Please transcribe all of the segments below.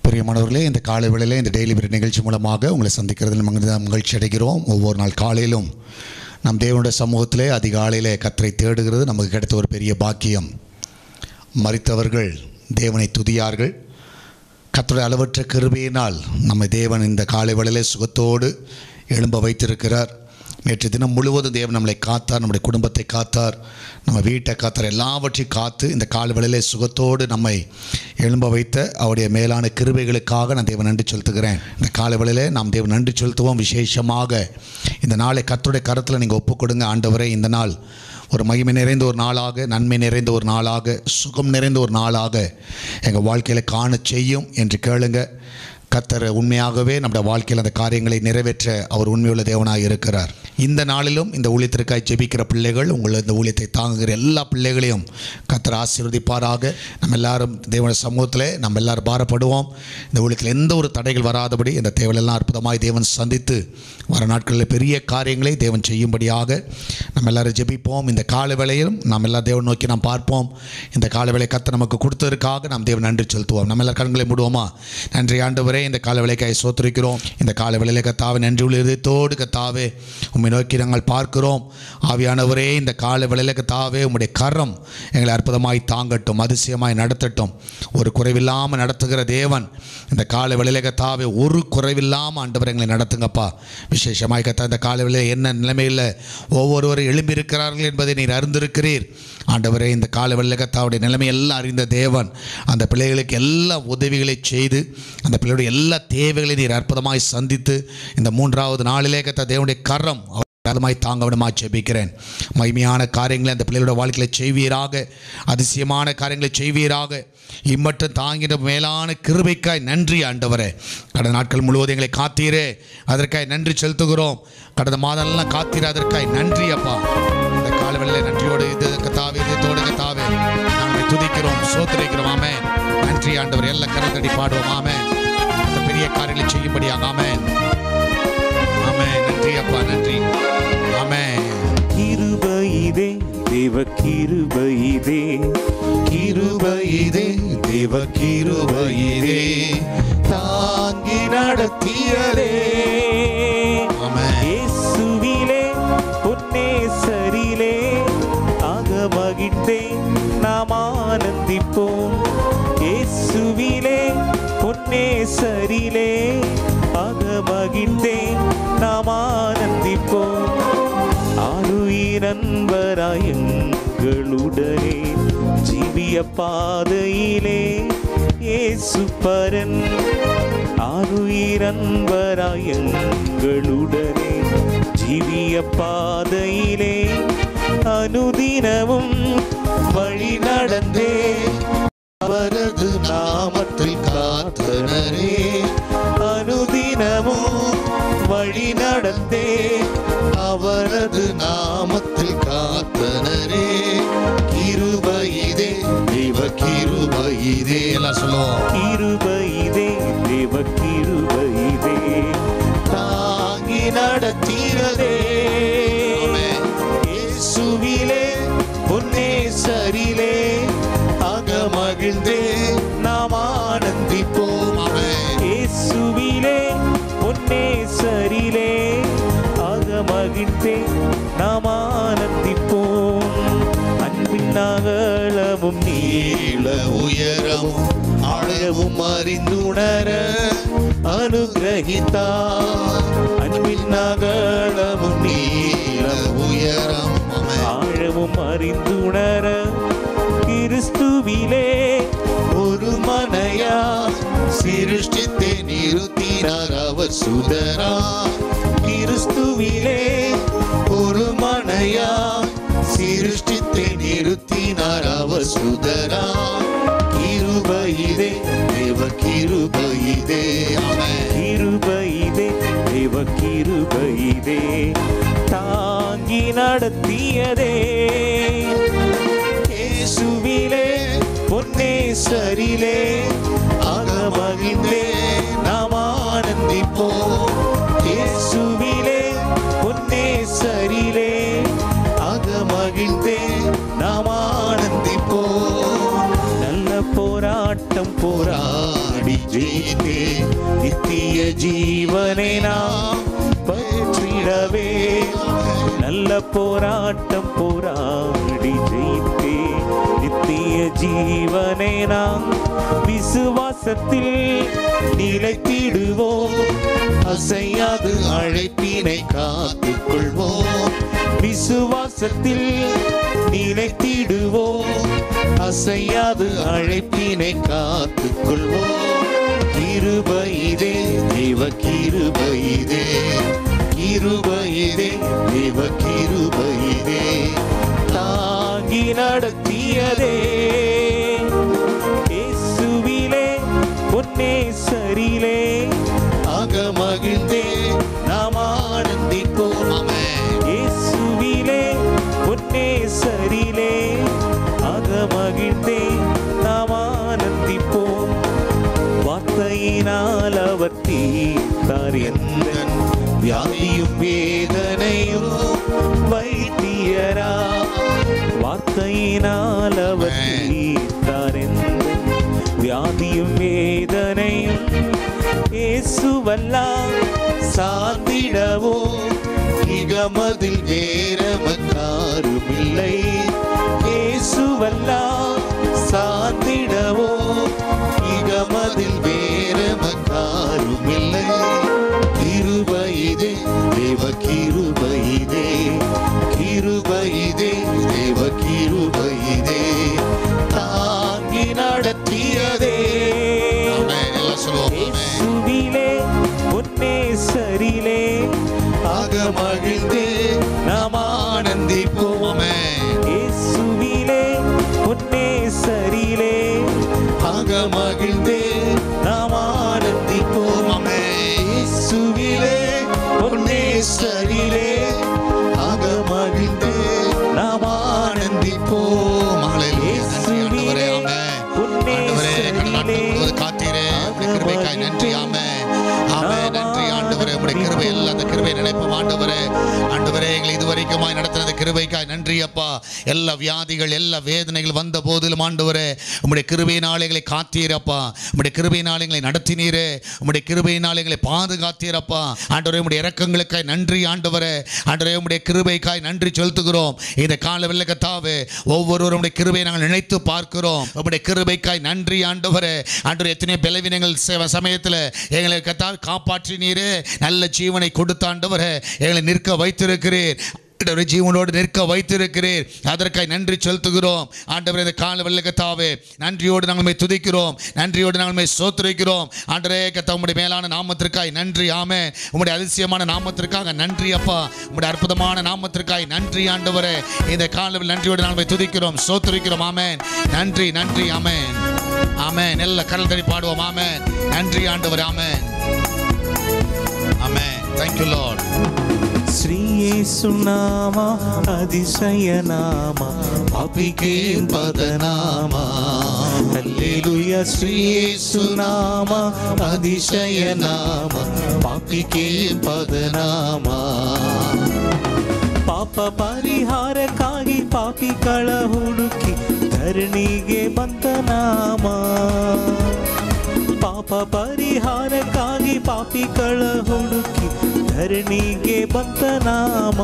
பிரியமானவர்களே இந்த காலை வேளையிலே இந்த டெய்லி பிரெட் நிகழ்ச்சி மூலமாக உங்களை சந்திக்கிறதில் மகிழ்ந்த மகிழ்ச்சி அடைகிறோம் ஒவ்வொரு நாள் காலையிலும் நம் தேவனுடைய சமூகத்திலே அதிகாலையிலே கத்தரை தேடுகிறது நமக்கு கிடைத்த ஒரு பெரிய பாக்கியம் மறித்தவர்கள் தேவனை துதியார்கள் கர்த்தருடைய அளவற்ற கிருபையினால் நம்ம தேவன் இந்த காலை வேளையிலே சுகத்தோடு எழும்ப வைத்திருக்கிறார் நேற்று தினம் முழுவதும் தேவன் நம்மளை காத்தார் நம்முடைய குடும்பத்தை காத்தார் நம்ம வீட்டை காத்தார் எல்லாவற்றையும் காத்து இந்த காலை வேளையிலே சுகத்தோடு நம்மை எழும்ப வைத்த அவருடைய மேலான கிருபைகளுக்காக நான் தேவன் நன்றி செலுத்துகிறேன் இந்த காலை வேளையிலே நாம் தேவன் நன்றி செலுத்துவோம் விசேஷமாக இந்த நாளை கர்த்தருடைய கரத்தில் நீங்கள் ஒப்புக்கொடுங்க ஆண்டவரே இந்த நாள் ஒரு மகிமை நிறைந்த ஒரு நாளாக நன்மை நிறைந்த ஒரு நாளாக சுகம் நிறைந்த ஒரு நாளாக எங்கள் வாழ்க்கையில் காண செய்யும் என்று கேளுங்க கத்தர் உண்மையாகவே நம்முடைய வாழ்க்கையில் அந்த காரியங்களை நிறைவேற்ற அவர் உண்மையுள்ள தேவனாக இருக்கிறார் இந்த நாளிலும் இந்த ஊழியத்திற்காய் ஜெபிக்கிற பிள்ளைகள் உங்கள் இந்த ஊழியத்தை தாங்குகிற எல்லா பிள்ளைகளையும் கத்தர் ஆசீர்வதிப்பாராக நம்ம எல்லாரும் தேவன சமூகத்தில் நம்ம எல்லாரும் பாரப்படுவோம் இந்த ஊழியத்தில் எந்த ஒரு தடைகள் வராதபடி இந்த தேவையெல்லாம் அற்புதமாய் தேவன் சந்தித்து வர நாட்களில் பெரிய காரியங்களை தேவன் செய்யும்படியாக நம்ம எல்லாரும் ஜெபிப்போம் இந்த கால வேளையிலும் நாம் எல்லா தேவன் நோக்கி நாம் பார்ப்போம் இந்த கால வேலை கத்த நமக்கு கொடுத்ததற்காக நாம் தேவன் நன்றி செலுத்துவோம் நம்ம எல்லாரும் கண்களை மூடுவோமா நன்றி ஆண்டவரே இந்த கால வேலைக்காய் சோத்திருக்கிறோம் இந்த கால வேலையில கத்தாவே நன்றி உள்ள இதயத்தோடு கத்தாவே உம்மை நோக்கி நாங்கள் பார்க்கிறோம் ஆவியானவரே இந்த கால வேலையில கத்தாவே உம்முடைய கரம் எங்களை அற்புதமாய் தாங்கட்டும் அதிசயமாய் நடத்தட்டும் ஒரு குறைவில்லாமல் நடத்துகிற தேவன் இந்த கால வேலையில கத்தாவே ஒரு குறைவில்லாமல் ஆண்டவர் எங்களை நடத்துங்கப்பா விசேஷமாய் கத்தா இந்த கால வேளையில என்ன நிலைமையில் ஒவ்வொருவரும் எழும்பியிருக்கிறார்கள் என்பதை நீர் அறிந்திருக்கிறீர் ஆண்டவரே இந்த கால வேளையில கத்தாவுடைய நிலைமை எல்லாம் அறிந்த தேவன் அந்த பிள்ளைகளுக்கு எல்லா உதவிகளை செய்து அந்த பிள்ளையுடைய எல்லா தேவைகளையும் நீர் அற்புதமாய் சந்தித்து இந்த மூன்றாவது நாளிலே கத்த தேவனுடைய கரம் அதமாய் தாங்க விடமா ஜெபிக்கிறேன் மகிமையான காரியங்களை அந்த பிள்ளைகளோட வாழ்க்கையில் செய்வீராக அதிசயமான காரியங்களை செய்வீராக இம்மட்டும் தாங்கின மேலான கிருபைக்காய் நன்றி ஆண்டவரே கடந்த நாட்கள் முழுவதும் எங்களை காத்தீரே அதற்காய் நன்றி செலுத்துகிறோம் கடந்த மாதம்லாம் காத்தீரே அதற்காய் நன்றி அப்பா இந்த காலவெளியில் நன்றியோடு இது கத்தாவே இதயத்தோடு கத்தாவே நாங்கள் துதிக்கிறோம் சோத்திரிக்கிறோம் ஆமே நன்றி ஆண்டவர் எல்லா கரத்தடி பாடுவோம் ஆமே அந்த பெரிய காரியங்களை செய்யும்படியாக ஆமே ஆமே நன்றி அப்பா நன்றி ஆமே கிருபையிதே தேவ கிருபையிதே கிருபையிதே தேவ கிருபையிதே தாங்கி நடத்தியதே ஆமென். இயேசுவிலே பொன்னேசரிலே அகமகிழ்ந்தே நாம் ஆனந்திப்போம் இயேசுவிலே பொன்னேசரிலே அகமகிழ்ந்தே நாம் ஆனந்திப்போம் ஆளுயிரன்பராயங்களுடனே ஜீவிய பாதையிலே இயேசு பரன் ஆளுயிரன்பராயங்களுடனே ஜீவிய பாதையிலே அனுதினமும் வழி நடந்தே அவரது நாமத்தில் காத்தனரே அனுதினமும் வழி நடந்தே அவரது நாமத்தில் காத்தனரே கிருபையிதே தேவ கிருபையிதே எல்லாம் சொல்லுவோம் கிருபையிதே தேவ கிருபையிதே தாங்கி நடத்தியதே ஆமென். இயேசுவிலே பொன்னேசரிலே அகமகிழ்ந்தே நாம் ஆனந்திப்போம் ஆமென். இயேசுவிலே பொன்னேசரிலே அகமகிழ்ந்தே நாம் ஆனந்திப்போம் அன்பின் அகலமும் நீள நீள உயரம் ஆழமும் அறிந்துணர அனுகிரகித்தார் அன்பின் அகலமும் நீள நீள உயரம் ஆமென். ஆழமும் அறிந்துணர கிறிஸ்துவிலே ஒரு மனையா சிருஷ்டித்தே நிறுத்தினார் அவர் சுதரா கிறிஸ்துவிலே ஒரு மனையா சிருஷ்டித்தே நிறுத்தினார் அவர் சுதரா கிருபையிதே தேவ கிருபையிதே ஆமென். கிருபையிதே தேவ கிருபையிதே தாங்கி நடத்தியதே இயேசுவிலே பொன்னேசரிலே அகமகிழ்ந்தே நாம் ஆனந்திப்போம் இயேசுவிலே பொன்னேசரிலே அகமகிழ்ந்தே நாம் ஆனந்திப்போம் நல்ல போராட்டம் போராடி போராடி ஜெயித்தே நித்திய ஜீவனை நாம் பற்றிடவே நல்ல போராட்டம் போராடி ஜெயித்தே நித்திய ஜீவனை நாம் விசுவாசத்தில் நிலைத்திடுவோம் அசையாது அழைப்பினை காத்துக் கொள்வோம் விசுவாசத்தில் நிலைத்திடுவோம் அசையாது அழைப்பினை காத்துக் கொள்வோம் கிருபையிதே தேவ கிருபையிதே கிருபையிதே தேவ கிருபையிதே தாங்கி நடத்தியதே இயேசுவிலே பொன்னே சரிலே அகமகிழ்ந்தே நாம் ஆனந்திப்போம் இயேசுவிலே பொன்னே சரிலே அகமகிழ்ந்தே நாம் ஆனந்திப்போம் வார்த்தையினால் அவர் தீர்த்தார் எந்த வியாதியும் வேதனையும் வைத்தியரா வார்த்தையினால் அவர் தீர்த்தார் எந்த வியாதியும் வேதனையும் இயேசுவல்லாம் சாத்திடவோ இகமதில் வேறமக்காரும் இல்லை இயேசுவல்லாம் சாத்திடவோ இகமதில் வேறமக்காரும் இல்லை கிருபையிதே தேவ கிருபையிதே கிருபையிதே தேவ கிருபையிதே தாங்கி நடத்தியதே இயேசுவிலே உன்னே சரிலே அகமகிழ்ந்தே நாம் ஆனந்திப்போம் இயேசுவிலே உன்னே சரிலே அகமகிழ்ந்தே நாம் ஆனந்திப்போம் இயேசுவிலே உன்னே சரிலே அகமகிழ்ந்தே நாம் ஆனந்திப்போம் இயேசுவிலே உன்னே சரிலே காத்தீரே உம்முடைய கிருபைக்காய் நன்றி ஆமே ஆமே நன்றி ஆண்டவரே உம்முடைய கிருபை எல்லாம் அந்த கிருபை நினைப்போம் ஆண்டவரே ஆண்டவரே எங்களை இதுவரைக்குமாய் நடத்தினது கிருபைக்காய் நன்றி அப்பா எல்லா வியாதிகள் எல்லா வேதனைகள் வந்த போதிலும் ஆண்டவரே உம்முடைய கிருபையினால் எங்களை காத்தீரப்பா உம்முடைய கிருபையினால் எங்களை நடத்தினீரே உம்முடைய கிருபையினால் எங்களை பாதுகாத்தீரப்பா ஆண்டவரே உம்முடைய இரக்கங்களுக்காய் நன்றி ஆண்டவரே ஆண்டவரே உம்முடைய கிருபைக்காய் நன்றி செலுத்துகிறோம் இந்த கால வெள்ளக்கத்தாவே ஒவ்வொருவரும் உம்முடைய கிருபையை நாங்கள் நினைத்து பார்க்கிறோம் உம்முடைய கிருபைக்காய் நன்றி ஆண்டவரே ஆண்டவரே எத்தனை பலவீனங்கள் ச- சமயத்தில் எங்களை கத்தால் காப்பாற்றினீரே நல்ல ஜீவனை கொடுத்த ஆண்டவரே எங்களை நிற்க வைத்திருக்கிறீர் ஆண்டவரே ஜீவனோடு நிற்க வைத்திருக்கிறீர் அதற்காய் நன்றி செலுத்துகிறோம் ஆண்டவரே இந்த கால வெள்ளக்கத்தாவே நன்றியோடு நாங்கள் உம்மை துதிக்கிறோம் நன்றியோடு நாங்கள் உம்மை சோத்திரிக்கிறோம் ஆண்டவரே கத்தா உம்முடைய மேலான நாமத்திற்காய் நன்றி ஆமே உம்முடைய அதிசயமான நாமத்திற்காக நன்றி அப்பா உம்முடைய அற்புதமான நாமத்திற்காய் நன்றி ஆண்டவரே இந்த கால நன்றியோடு நாங்கள் உம்மை துதிக்கிறோம் சோத்திரிக்கிறோம் ஆமென் நன்றி நன்றி ஆமென் ஆமென் எல்லா கரல் தடி பாடுவோம் ஆமென் நன்றி ஆண்டவர் ஆமென் ஆமென் தேங்க்யூ லார்ட் శ్రీయేసునామా అతిశయనామా పాపికేం పదనామా హల్లెలూయా శ్రీయేసునామా అతిశయనామా పాపికేం పదనామా ಪಾಪ ಪರಿಹಾರಕ್ಕಾಗಿ ಪಾಪಿಗಳ ಹುಡುಕಿ ಧರಣಿಗೆ ಬಂತ ನಾಮ ಪಾಪ ಪರಿಹಾರಕ್ಕಾಗಿ ಪಾಪಿಗಳ ಹುಡುಕಿ ಧರಣಿಗೆ ಬಂತ ನಾಮ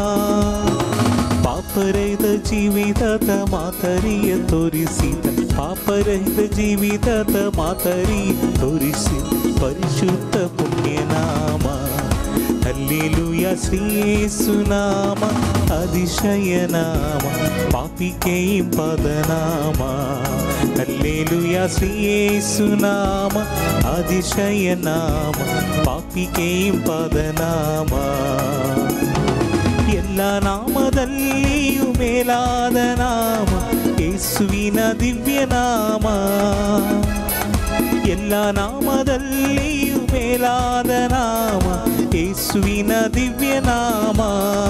ಪಾಪರಹಿತ ಜೀವಿತದ ಮಾತರಿಯ ತೋರಿಸಿದ ಪಾಪರಹಿತ ಜೀವಿತದ ಮಾತರಿ ತೋರಿಸಿ ಪರಿಶುದ್ಧ ಪುಣ್ಯನಾಮ ಹಲ್ಲೆಲೂಯ ಶ್ರೀಯೇಸುನಾಮ ಅತಿಶಯನಾಮ ಪಾಪಿಕೆ ಪದನಾಮ ಹಲ್ಲೆಲೂಯ ಶ್ರೀಯೇಸುನಾಮ ಅತಿಶಯನಾಮ ಪಾಪಿಕೆ ಪದನಾಮ ಎಲ್ಲ ನಾಮದಲ್ಲಿಯೂ ಮೇಲಾದ ನಾಮ ಯೇಸುವಿನ ದಿವ್ಯ ನಾಮ ಎಲ್ಲ ನಾಮದಲ್ಲಿಯೂ ಮೇಲಾದ ನಾಮ ಯೇಸುವಿನ ದಿವ್ಯ ನಾಮ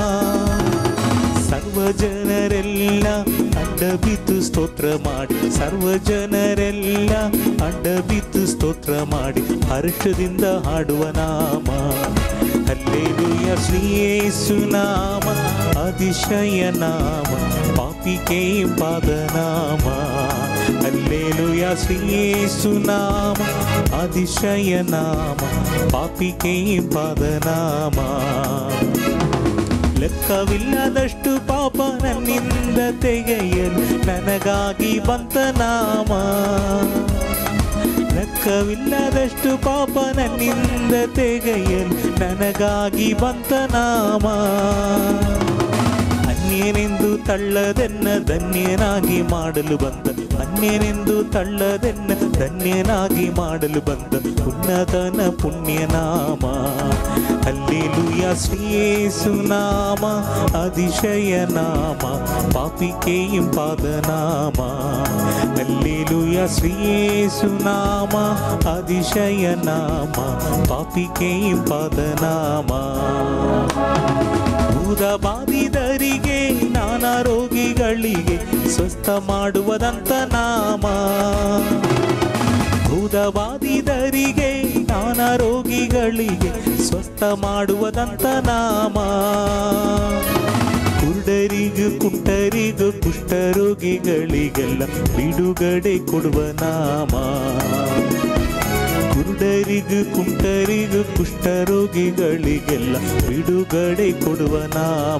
ಸರ್ವ ಜನರೆಲ್ಲ ಅಡ್ಡ ಬಿದ್ದು ಸ್ತೋತ್ರ ಮಾಡಿ ಸರ್ವ ಜನರೆಲ್ಲ ಅಡ್ಡ ಬಿದ್ದು ಸ್ತೋತ್ರ ಮಾಡಿ ಹರ್ಷದಿಂದ ಹಾಡುವ ನಾಮ ಹಲ್ಲೆಲೂಯ ಶ್ರೀಯೇಸು ನಾಮ ಅತಿಶಯ ನಾಮ ಪಾಪಿಕೆ ಪಾದ ನಾಮ హల్లెలూయా శ్రీయేసునామ అతిశయనామ ಪಾಪಿಗೆ ಪದನಾಮ ಲೆಕ್ಕವಿಲ್ಲದಷ್ಟು ಪಾಪ ನನ್ನಿಂದ ತೆಗೆಯಲು ನನಗಾಗಿ ಬಂತ ನಾಮ ಲೆಕ್ಕವಿಲ್ಲದಷ್ಟು ಪಾಪ ನನ್ನಿಂದ ತೆಗೆಯಲು ನನಗಾಗಿ ಬಂತ ನಾಮ ಅನ್ಯನೆಂದು ತಳ್ಳದೆನ್ನ ಧನ್ಯನಾಗಿ ಮಾಡಲು ಬಂದ ಅನ್ಯನೆಂದು ತಳ್ಳದೆನ್ನ ಧನ್ಯನಾಗಿ ಮಾಡಲು ಬಂದ ಉನ್ನತನ ಪುಣ್ಯನಾಮ ಅಲ್ಲೇಲುಯ ಶ್ರೀಯೇಸುನಾಮ அதிசய நாம பாப்பிக்கேயும் பாதநாம அல்லேலூயா ஸ்ரீயேசு நாம அதிசய நாம பாப்பிக்கேயும் பாதநாಮ ಭೂತ ಬಾಧಿದರಿಗೆ ನಾನಾ ರೋಗಿಗಳಿಗೆ ಸ್ವಸ್ಥ ಮಾಡುವುದಂತ ನಾಮ ಭೂತ ಬಾಧಿದರಿಗೆ ನಾನಾ ರೋಗಿಗಳಿಗೆ ಸ್ವಸ್ಥ ಮಾಡುವುದಂತ ನಾಮ ಕುರುಡರಿಗೂ ಕುಂಟರಿಗೂ ಕುಷ್ಠರೋಗಿಗಳಿಗೆಲ್ಲ ಬಿಡುಗಡೆ ಕೊಡುವ ನಾಮ ಕುರುಡರಿಗೂ ಕುಂಟರಿಗೂ ಕುಷ್ಠರೋಗಿಗಳಿಗೆಲ್ಲ ಬಿಡುಗಡೆ ಕೊಡುವ ನಾಮ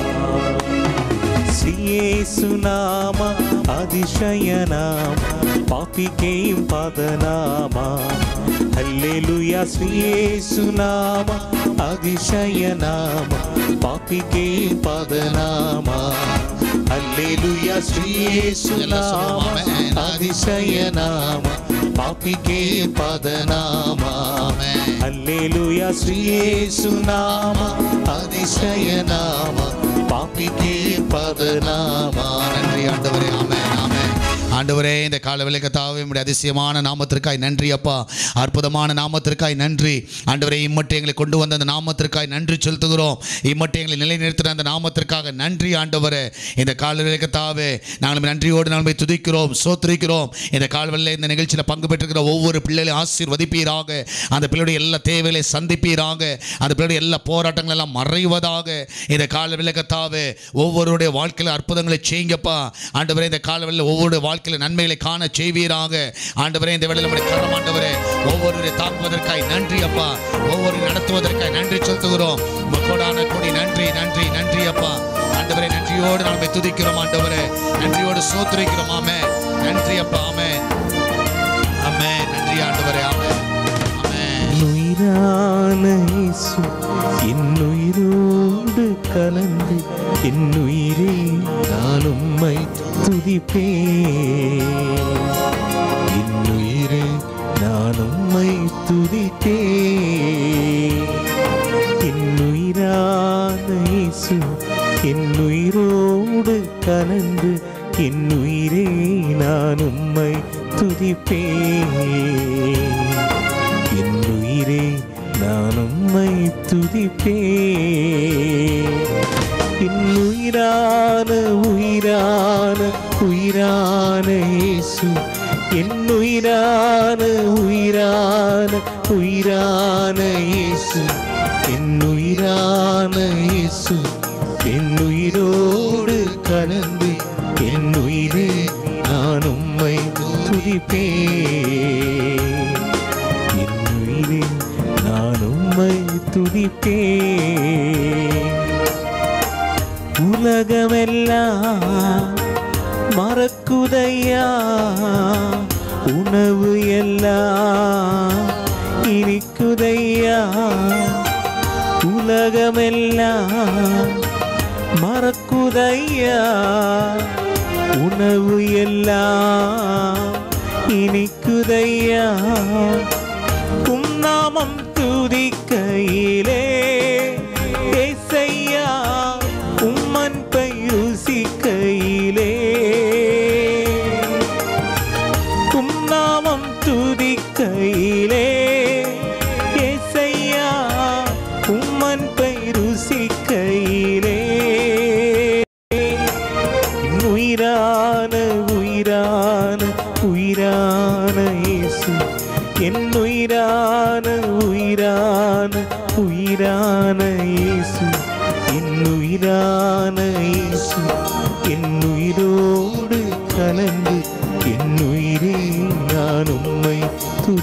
ಶ್ರೀಯೇಸು ನಾಮ அதிசய நாம பாப்பிக்கேயும் பாதநாம அல்லேலூயா ஸ்ரீயேசு நாம அதிசய நாம பாப்பிக்கேயும் பாதநாம அல்லேலூயா ஸ்ரீயேசு நாம அதிசய நாம பாப்பிக்கேயும் பாதநாம அல்லேலூயா ஸ்ரீயேசு நாம அதிசய நாம பாப்பிக்கே பதநாமா நன்றி ஆண்டவரே ஆமே ஆமே ஆண்டவரே இந்த கால விளக்கத்தாவே உம்முடைய அதிசயமான நாமத்திற்காய் நன்றி அப்பா அற்புதமான நாமத்திற்காய் நன்றி ஆண்டவரே இம்மட்டு எங்களை கொண்டு வந்த அந்த நாமத்திற்காய் நன்றி செலுத்துகிறோம் இம்மட்டு எங்களை நிலைநிறுத்தின அந்த நாமத்திற்காக நன்றி ஆண்டவரே இந்த கால விளக்கத்தாவே நாங்கள் நன்றியோடு நாங்கள் துதிக்கிறோம் சோத்திரிக்கிறோம் இந்த கால்வெளியில் இந்த நிகழ்ச்சியில் பங்கு பெற்றிருக்கிற ஒவ்வொரு பிள்ளைகளையும் ஆசீர்வதிப்பீராக அந்த பிள்ளையுடைய எல்லா தேவைகளை சந்திப்பீராக அந்த பிள்ளையுடைய எல்லா போராட்டங்கள் எல்லாம் மறைவதாக இந்த கால விளக்கத்தாவே ஒவ்வொருடைய வாழ்க்கையில் அற்புதங்களை செய்யுங்கப்பா ஆண்டவரே இந்த காலவெளியில் ஒவ்வொரு வாழ்க்கையில் நன்மைகளை காண செய்வீராக ஆண்டவரே இந்த வேளையில் நம்முடைய கரம் ஆண்டவரே ஒவ்வொருவரை தாக்குவதற்காய் நன்றி அப்பா ஒவ்வொரு நடத்துவதற்காய் நன்றி செலுத்துகிறோம் மக்கோடான கூடி நன்றி நன்றி நன்றி அப்பா ஆண்டவரே நன்றியோடு நம்மை துதிக்கிறோம் ஆண்டவரே நன்றியோடு சோத்துரைக்கிறோம் ஆமே நன்றி அப்பா ஆமே ஆமே நன்றி ஆண்டவரே ஆமே ஆமே உயிரான இயேசு என்னுயிரோடு கலந்து என்னுயிரே நான் உம்மை துதிப்பேன் என்னுயிரே நான் உம்மை துதிப்பேன் என்னுயிரான இயேசு என்னுயிரோடு கலந்து என்னுயிரே நான் உம்மை துதிப்பேன் என்னுயிரே நான் உம்மை துதிப்பேன் என்னுயிரான உயிரான உயிரான இயேசு என்னுயிரான உயிரான உயிரான இயேசு என்னுயிரான இயேசு என்னுயிரோடு கலந்து என்னுயிரே நான் உம்மை துதிப்பேன் என்னுயிரே நான் உம்மை துதிப்பேன் உலகமெல்லாம் மறக்குதையா உணவு எல்லாம் இனிக்குதையா உலகமெல்லாம் மறக்குதையா உணவு எல்லாம் இனிக்குதையா உம் நாமம் துதிக்கையிலே ஏசையா உம்மன் ருசிக்கையிலே உம் நாமம் துதிக்கையிலே ஏசையா உம்மன் ருசிக்கையிலே உயிரான உயிரான உயிரான இயேசு என் உயிரான உயிரான உயிரான இயேசு என் உயிரான இயேசு என் உயிரோடு கலந்து என் உயிர்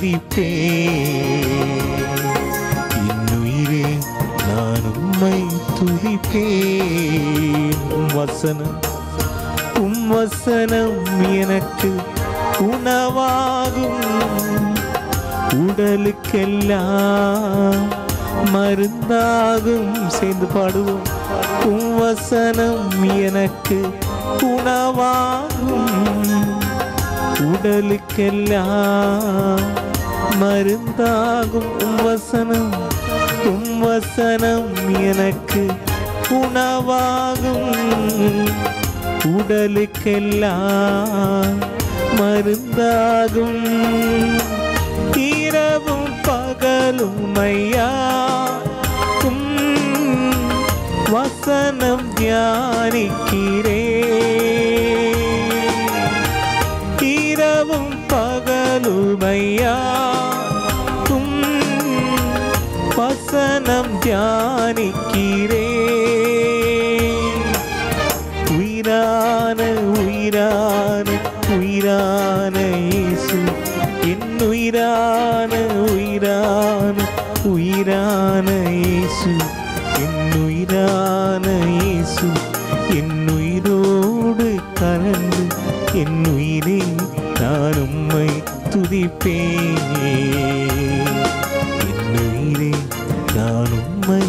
துதிப்பேன் இன்னுயிரே நான் உம்மை துதிப்பேன் உம் வசனம் உம் வசனம் எனக்கு உணவாகும் உடலுக்கெல்லாம் மருந்தாகும் சேர்ந்து பாடுவோம் உம் வசனம் எனக்கு உணவாகும் உடலுக்கெல்லாம் மருந்தாகும் உம் வசனம் உம் வசனம் எனக்கு உணவாகும் உடலுக்கெல்லாம் மருந்தாகும் இரவும் பகலும் ஐயா உம் வசனம் தியானிக்கிறே இரவும் பகலும் ஐயா உம் வசனம் தியானிக்கிறே உயிரான உயிரான உயிரான இயேசு என் உயிரான உயிரான உயிரான இயேசு என் உயிரான இயேசு என் உயிரோடு கலந்து என் உயிரே நான் உம்மை துதிப்பேன் என் உயிரே நான் உம்மை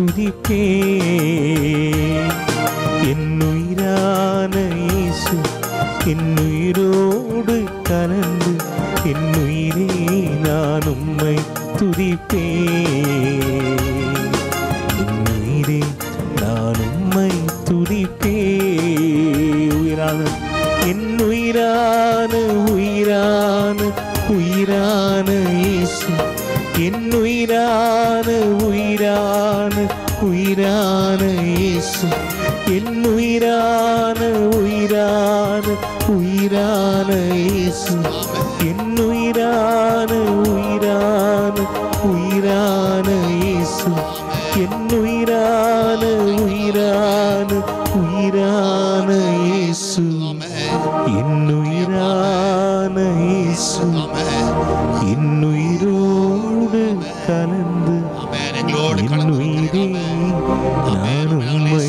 துதிப்பேன் என் உயிரான இயேசு என் உயிரோடு கலந்து என் உயிரே நான் உம்மை துதிப்பேன் என் உயிரே நான் உம்மை துதிப்பேன் உயிரான என் உயிரான உயிரான உயிரான இயேசு என் உயிரான உயிரான உயிரான இயேசு என் உயிரான உயிரான உயிரான இயேசு என் உயிரான உயிரான உயிரான இயேசு என் உயிரான உயிரான உயிரான இயேசு என் உயிரான இயேசு என் உயிரோடு கலந்து ஆமென். எங்களோடு என் கலந்து உயிரே நான் உம்மை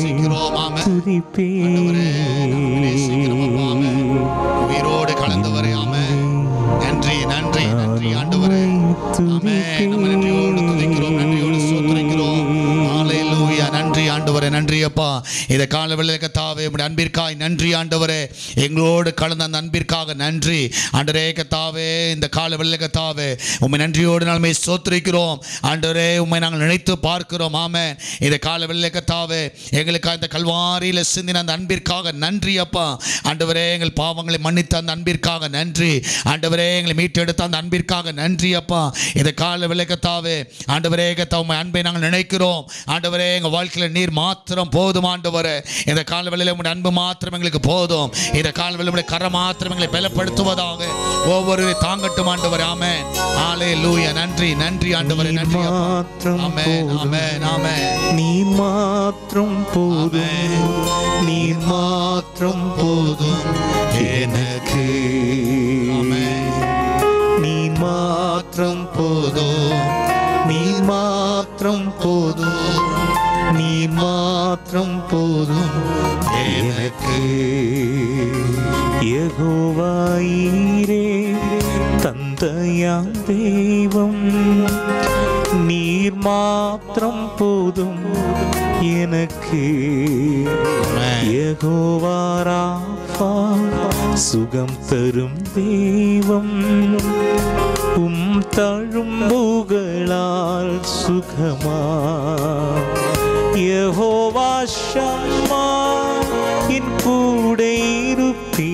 துதிப்பேன் உயிரோடு கலந்தவரே ஆமென் நன்றி நன்றி நன்றி ஆண்டவரே ஆமென் நம்ம நன்றியோடு துதிக்கிறோம் நன்றியோடு ஸ்தோத்திரிக்கிறோம் ஹalleluya நன்றி ஆண்டவரே நன்றி அப்பா இத கால வேளையில கத்தாவே உம்முடைய அன்பிற்காய் நன்றி ஆண்டவரே எங்களோடு கலந்த அந்த அன்பிற்காக நன்றி ஆண்டவரே கத்தாவே இந்த கால வேளையில கத்தாவே உம்மை நன்றியோடு நாளுமே ஸ்தோத்திரிக்கிறோம் ஆண்டவரே உம்மை நாங்கள் நினைத்து பார்க்கிறோம் ஆமென் இந்த கால வேளையில கத்தாவே எங்களுக்கு அந்த கல்வாரியில சிந்தின அந்த அன்பிற்காக நன்றி அப்பா ஆண்டவரே எங்கள் பாவங்களை மன்னித்த அந்த அன்பிற்காக நன்றி ஆண்டவரே எங்களை மீட்டெடுத்த அந்த அன்பிற்காக நன்றி அப்பா இந்த கால விளக்கத்தாவே ஆண்டவரே கத்தா உம்மை அன்பை நாங்கள் நினைக்கிறோம் ஆண்டவரே எங்கள் வாழ்க்கையில் நீர் மாத்திரம் போதும் ஆண்டவரே இந்த கால வேளையில உங்களுடைய அன்பு மாத்திரம் எங்களுக்கு போதும் இந்த கால வேளையில உங்களுடைய கரம் மாத்திரம் எங்களை பலப்படுத்துவதாக ஒவ்வொரு தாங்கட்டும் ஆண்டவரே ஆமென் ஆலே லூயா நன்றி நன்றி ஆண்டவரே நன்றி அப்பா. மாத்திரம் ஆமென் போதும். ஆமென் ஆமென் நீ மாத்திரம் போதும் நீ மாத்திரம் போதும் எனக்கு நீ மாத்திரம் போதும் நீ மாத்திரம் போதும் நீ மாத்திரம் போதும் எனக்கு யெகோவாயீரே தந்தையாம் தெய்வம் நீர் மாத்திரம் போதும் எனக்கு யெகோவாராஃபா சுகம் தரும் தெய்வம் உம் தழும்புகளால் சுகமா யெகோவா ஷம்மா என் கூட இருப்பீ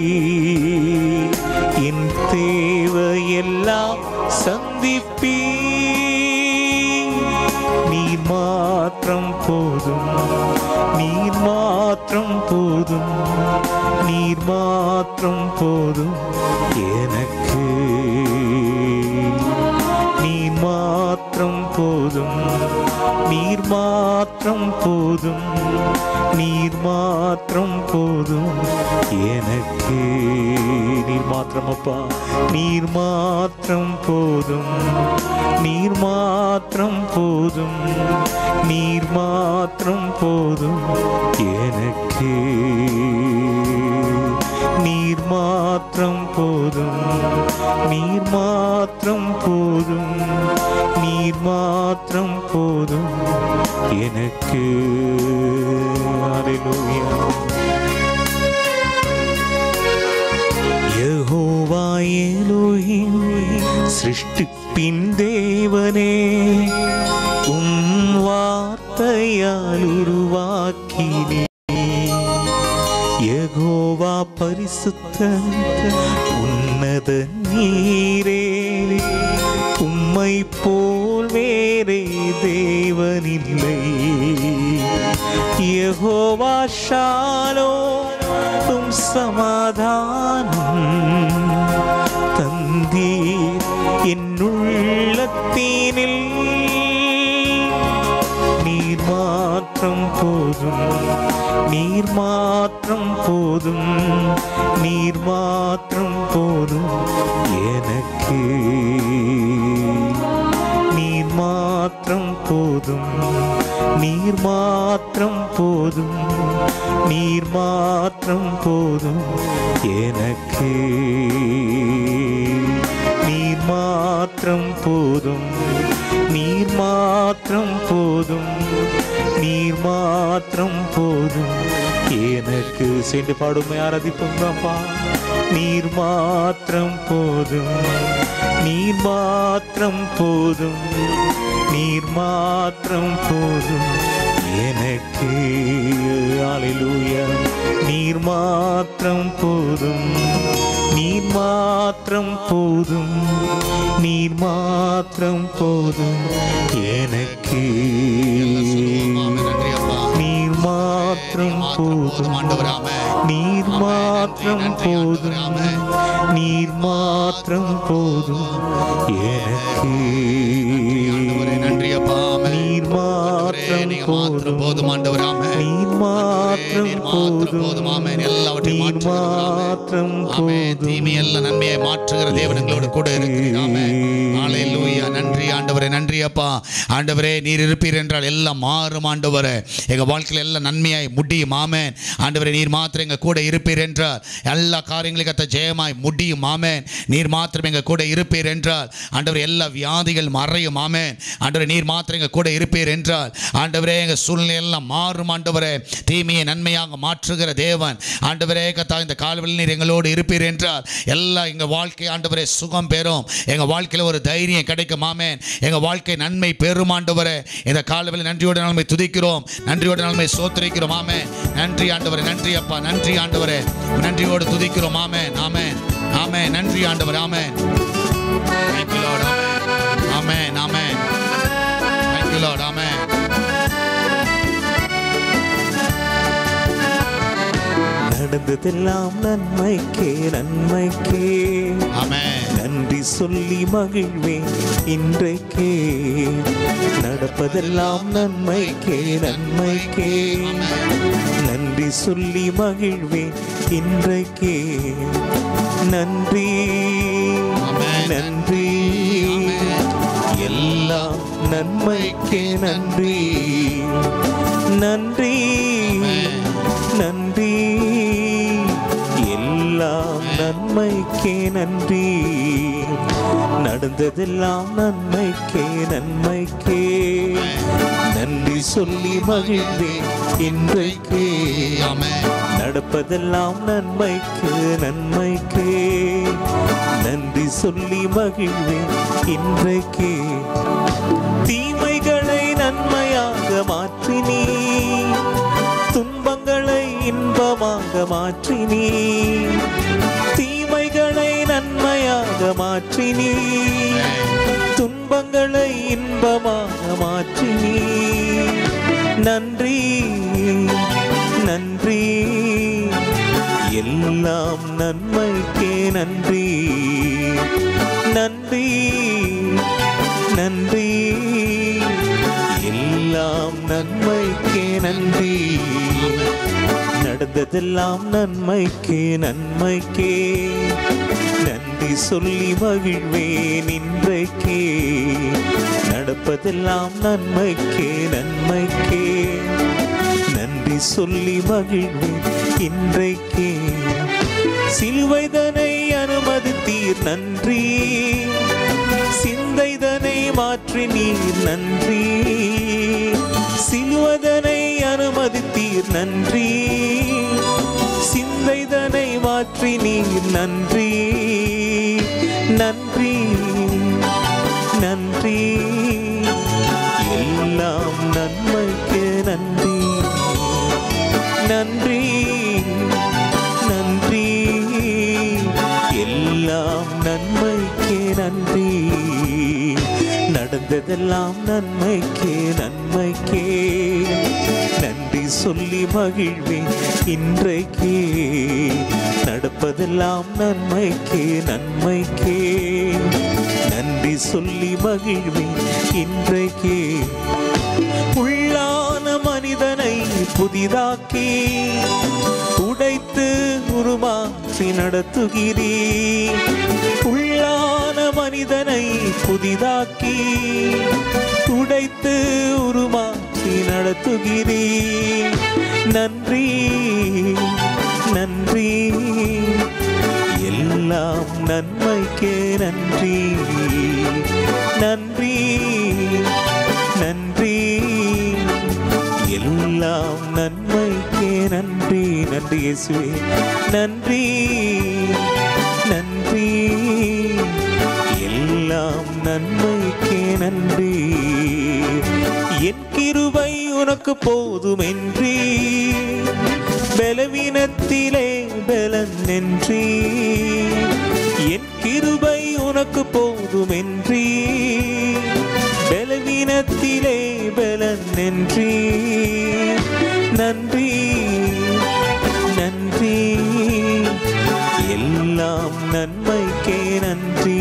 என் தேவையெல்லாம் சந்திப்பீ நீர் மாத்திரம் போதும் நீர் மாத்திரம் போதும் நீர் மாத்திரம் போதும் எனக்கு நீர் மாத்திரம் போதும் நீர் மாத்திரம் போதும் நீர் மாத்திரம் போதும் எனக்கு நீர் மாத்திரம் மாத்திரமப்பா நீர் மாத்திரம் போதும் நீர் மாத்திரம் போதும் நீர் மாத்திரம் போதும் எனக்கு நீர் மாத்திரம் போதும் நீர் மாத்திரம் போதும் நீர் மாத்திரம் போதும் எனக்கு Hallelujah. யெகோவா எலோஹிம் சிருஷ்டிப்பின் தேவனே உம் வார்த்தையால் உருவாக்கினே யெகோவா பரிசுத்த உன்னத நீரே உம்மை போல் வேறே தேவனில்லை யெகோவா ஷாலோ உம் சமாதானம் தந்தீர் என்னுள்ளத்தீனில் நீர் மாற்றம் போதும் நீர் மாற்றம் போதும் நீர் மாற்றம் போதும் எனக்கு நீர் மாற்றம் போதும் நீர் மாற்றம் போதும் நீர் மாற்றம் போதும் எனக்கு நீர் மாற்றம் போதும் நீர் மாற்றம் போதும் நீர் மாற்றம் போதும் எனக்கு சென்று பாடுமை ஆராதிப்போங்கப்பா நீர் மாற்றம் போதும் நீர் மாற்றம் போதும் நீர் மாற்றம் போதும் எனக்கு அலையூயா நீர் மாற்றம் போதும் நீர் மாற்றம் போதும் நீர் மாற்றம் போதும் எனக்கு நன்றி அப்பா நீர் மாற்றம் போதும் நீர் மாற்றம் போதும் நீர் மாற்றம் போதும் எனக்கு நன்றி அப்பா நீர் மாற்றம் போதும் போதும் ஆண்டவரே ஆமென். நீர் மாற்றம் நீர் மாத்திரம் போதும் போதும் ஆமென். எல்லாவற்றையும் நீர் மாற்றுகிறவர் ஆமென். மாற்றம் ஆமென். போதும் தீமை எல்லாம் நன்மையை மாற்றுகிற தேவன் எங்களோடு கூட இருக்கிறீர் ஆமென். ஹalleluya. நன்றி ஆண்டவரே நன்றி அப்பா ஆண்டவரே நீர் இருப்பீர் என்றால் எல்லாம் மாறும் ஆண்டவரே எங்க வாழ்க்கையில எல்லாம் நன்மையாய் முடியும் ஆமென் ஆண்டவரே நீர் மாத்திரம் எங்க கூட இருப்பீர் என்றால் எல்லா காரியங்களும் கத்த ஜெயமாய் முடியும் ஆமென் நீர் மாத்திரம் எங்க கூட இருப்பீர் என்றால் ஆண்டவரே எல்லா வியாதிகள் மறையும் ஆமென் ஆண்டவரே நீர் மாத்திரம் எங்க கூட இருப்பீர் என்றால் ஆண்டவரே எங்க சூழ்நிலை எல்லாம் மாறும் ஆண்டவரே தீமையை நன்மையாக மாற்றுகிற தேவன் ஆண்டவரே கத்தா இந்த கால்வெளியில் நீர் எங்களோடு இருப்பீர் என்றால் எல்லாம் எங்க வாழ்க்கை ஆண்டவரே சுகம் பெறும் எங்க வாழ்க்கையில ஒரு தைரியம் கிடைக்கும் ஆமென் எங்க வாழ்க்கை நன்மை பெறும் ஆண்டவரே இந்த கால்வெளியில் நன்றியோட நன்மை துதிக்கிறோம் நன்றியோட நன்மை சோத்திரிக்கிறோம் ஆமென் நன்றி ஆண்டவரே நன்றி அப்பா நன்றி ஆண்டவரே நன்றியோடு துதிக்கிறோம் ஆமென் ஆமென் ஆமென் நன்றி ஆண்டவர் ஆமென் Thank you, Lord. Amen. Amen. Amen. Thank you, Lord. Amen. நடந்ததெல்லாம் நன்மைக்கே நன்மைக்கே Amen. நன்றி சொல்லி மகிழ்வேன் இன்றைக்கே நடப்பதெல்லாம் நன்மைக்கே நன்மைக்கே நன்றி சொல்லி மகிழ்வேன் இன்றைக்கே நன்றி Amen. நன்றி எல்லாம் நன்மைக்கே நன்றி நன்றி நன்றி எல்லாம் நன்மைக்கே நன்றி நடந்ததெல்லாம் நன்மைக்கே நன்மைக்கே நன்றி சொல்லி மகிழ்ந்தேன் இன்றைக்கே Amen. நடப்பதெல்லாம் நன்மைக்கு நன்மைக்கே நன்றி சொல்லி மகிழ்வேன் இன்றைக்கே தீமைகளை நன்மையாக மாற்றினீ துன்பங்களை இன்பமாக மாற்றினீ தீமைகளை நன்மையாக மாற்றினீ துன்பங்களை இன்பமாக மாற்றினீ நன்றி நன்றி எல்லாம் நன்மைக்கே நன்றி நன்றி நன்றி எல்லாம் நன்மைக்கே நன்றி நடந்ததெல்லாம் நன்மைக்கே நன்மைக்கே நன்றி சொல்லி மகிழ்வேன் இன்றைக்கே நடப்பதெல்லாம் நன்மைக்கே நன்மைக்கே நன்றி சொல்லி மகிழ்வேன் இன்றைக்கே சிலுவைதனை அனுமதித்தீர் நன்றி சிந்தைதனை மாற்றி நீர் நன்றி சிலுவதனை அனுமதித்தீர் நன்றி சிந்தைதனை மாற்றி நீர் நன்றி நன்றி நன்றி எல்லாம் நன்மைக்கு நன்றி நன்றி நன்றி எல்லாம் நன்மைக்கு நன்றி நடந்ததெல்லாம் நன்மைக்கே நன்மைக்கே நன்றி சொல்லி மகிழ்வேன் இன்றைக்கே நடப்பதெல்லாம் நன்மைக்கே நன்மைக்கே நன்றி சொல்லி மகிழ்வேன் இன்றைக்கே உள்ளான மனிதனை புதிதாக்கி உடைத்து உருமாற்றி நடத்துகிறீ உள்ளான மனிதனை புதிதாக்கி உடைத்து உருமாற்றி நடத்துகிறீ நன்றி நன்றி எல்லாம் நன்மைக்கே நன்றி நன்றி நன்றி எல்லாம் நன்மைக்கே நன்றி நன்றி இயேசுவே நன்றி நன்றி எல்லாம் நன்மைக்கே நன்றி என் கிருபை உனக்கு போதுமென்றி பலவீனத்திலே பலன் நின்றி என் கிருபை உனக்கு போதுமென்றி பலவீனத்திலே பலன் நின்றி நன்றி நன்றி எல்லாம் நன்மைக்கே நன்றி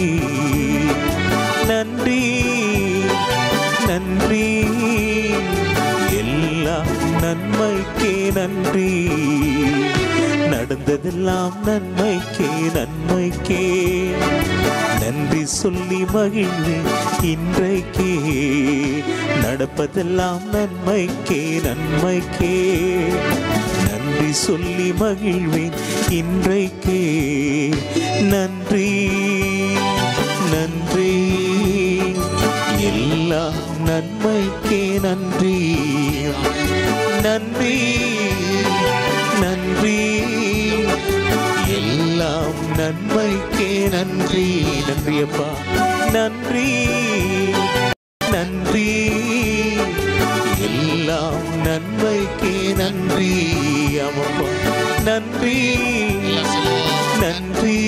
நன்றி நன்றி எல்லாம் நன்மைக்கே நன்றி நடந்ததெல்லாம் நன்மைக்கே நன்மைக்கே நன்றி சொல்லி மகிழ்வேன் இன்றைக்கே நடப்பதெல்லாம் நன்மைக்கே நன்மைக்கே நன்றி சொல்லி மகிழ்வேன் இன்றைக்கே நன்றி நன்றி எல்லாம் நன்மைக்கே நன்றி நன்றி நன்றி எல்லாம் நன்மைக்கே நன்றி நன்றி அப்பா நன்றி நன்றி எல்லாம் நன்மைக்கே நன்றி ஆமாப்பா நன்றி நன்றி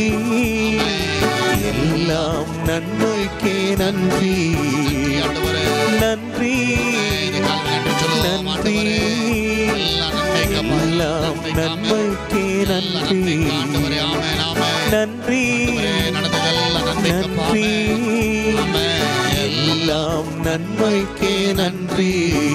எல்லாம் நன்மைக்கே நன்றி நன்றி நன்றி எல்லாம் நன்மைக்கே நன்றி நன்றி நன்றி எல்லாம் நன்மைக்கே நன்றி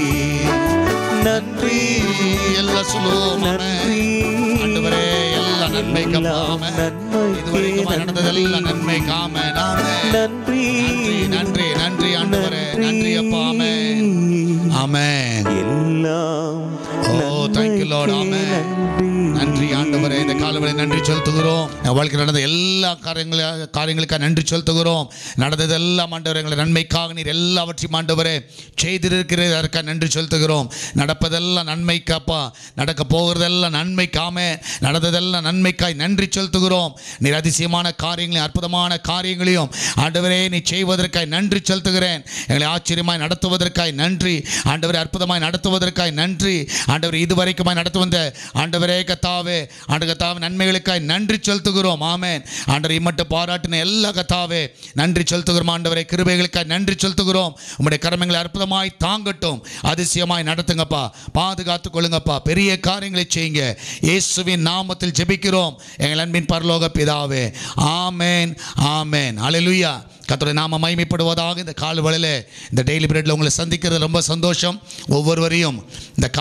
நன்றி எல்லாம் சொல்லுவோம் நன்றி ஆண்டவரே எல்லா நன்மைக்கு எல்லாம் நன்மைக்கே இதுவரைக்கும் நடந்ததெல்லாம் நன்றி நன்மை காம நாமே நன்றி நன்றி நன்றி ஆண்டவரே நன்றி அப்பா ஆமென் ஆமென் எல்லாம் ஓ தேங்க்யூ லார்ட் ஆமென் நன்றி ஆண்டவரே இந்த காலவரை நன்றி செலுத்துகிறோம் என் வாழ்க்கை நடந்த எல்லா காரியங்கள காரியங்களுக்காக நன்றி செலுத்துகிறோம் நடந்ததெல்லாம் ஆண்டவரே எங்களை நன்மைக்காக நீர் எல்லாவற்றையும் ஆண்டவரே செய்திருக்கிறது அதற்காக நன்றி செலுத்துகிறோம் நடப்பதெல்லாம் நன்மைக்காப்பா நடக்க போகிறதெல்லாம் நன்மைக்காம நடந்ததெல்லாம் நன்மைக்காய் நன்றி செலுத்துகிறோம் நீர் அதிசயமான காரியங்களையும் அற்புதமான காரியங்களையும் ஆண்டவரே நீ செய்வதற்காய் நன்றி செலுத்துகிறேன் எங்களை ஆச்சரியமாய் நடத்துவதற்காய் நன்றி ஆண்டவரே அற்புதமாய் நடத்துவதற்காய் நன்றி ஆண்டவர் இதுவரைக்குமாய் நடத்து வந்த ஆண்டவரே கத்தாவே ஆண்டு கத்தாவே நன்மைகளுக்காய் நன்றி செலுத்துகிறோம் ஆமென் ஆண்டவர் இம்மட்டு பாராட்டின எல்லா கத்தாவே நன்றி செலுத்துகிறோம் ஆண்டவரே கிருபைகளுக்காய் நன்றி செலுத்துகிறோம் உம்முடைய கடமைகளை அற்புதமாய் தாங்கட்டும் அதிசயமாய் நடத்துங்கப்பா பாதுகாத்துக் கொள்ளுங்கப்பா பெரிய காரியங்களை செய்யுங்க இயேசுவின் நாமத்தில் ஜெபிக்கிறோம் எங்கள் அன்பின் பரலோக பிதாவே ஆமென் ஆமென் அல்லேலூயா கர்த்தருடைய நாம மகிமைப்படுவதாக இந்த காலவழியில் இந்த டெய்லி பிரெட்டில் உங்களை சந்திக்கிறது ரொம்ப சந்தோஷம் ஒவ்வொருவரையும் இந்த காலவழியில்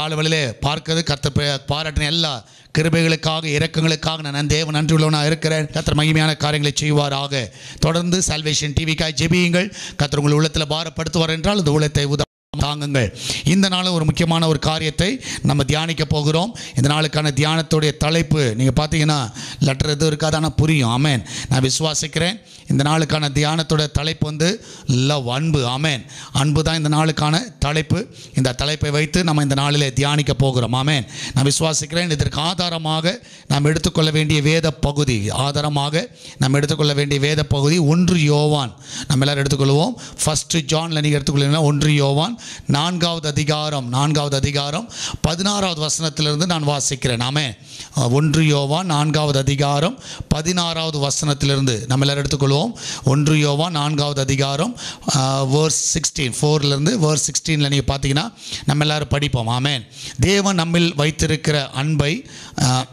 பார்க்கிறது கர்த்தர் பாராட்டின எல்லா கிருபைகளுக்காக இரக்கங்களுக்காக நான் தேவன் நன்றி உள்ளவனாக இருக்கிறேன் கர்த்தர் மகிமையான காரியங்களை செய்வாராக தொடர்ந்து சால்வேஷன் டிவிக்காய் ஜெபியுங்கள் கர்த்தர் உங்கள் உள்ளத்தில் பாரப்படுத்துவார் என்றால் இந்த உள்ளத்தை உதா தாங்குங்கள் இந்த நாளும் ஒரு முக்கியமான ஒரு காரியத்தை நம்ம தியானிக்க போகிறோம் இந்த நாளுக்கான தியானத்துடைய தலைப்பு நீங்கள் பார்த்தீங்கன்னா லெட்டர் எதுவும் இருக்காது ஆனால் புரியும் ஆமேன் நான் விசுவாசிக்கிறேன் இந்த நாளுக்கான தியானத்தோட தலைப்பு வந்து லவ் அன்பு ஆமேன் அன்பு தான் இந்த நாளுக்கான தலைப்பு இந்த தலைப்பை வைத்து நம்ம இந்த நாளிலே தியானிக்க போகிறோம் ஆமேன் நான் விசுவாசிக்கிறேன் இதற்கு ஆதாரமாக நாம் எடுத்துக்கொள்ள வேண்டிய வேத பகுதி ஆதாரமாக நாம் எடுத்துக்கொள்ள வேண்டிய வேத பகுதி ஒன்று யோவான் நம்ம எல்லாரும் எடுத்துக்கொள்வோம் ஃபஸ்ட்டு ஜானில் நீங்கள் எடுத்துக்கொள்ளீங்கன்னா ஒன்று யோவான் நான்காவது அதிகாரம் நான்காவது அதிகாரம் பதினாறாவது வசனத்திலிருந்து நான் வாசிக்கிறேன் ஆமே ஒன்று யோவான் நான்காவது அதிகாரம் பதினாறாவது வசனத்திலிருந்து நம்ம எல்லாரும் எடுத்துக்கொள்வோம் ஒன்று யோவான் நான்காவது அதிகாரம் வேர்ஸ் சிக்ஸ்டீன் ஃபோர்லேருந்து வேர்ஸ் சிக்ஸ்டீனில் நீங்கள் பார்த்தீங்கன்னா நம்ம எல்லாரும் படிப்போம் ஆமேன் தேவன் நம்மில் வைத்திருக்கிற அன்பை ஆஹ்,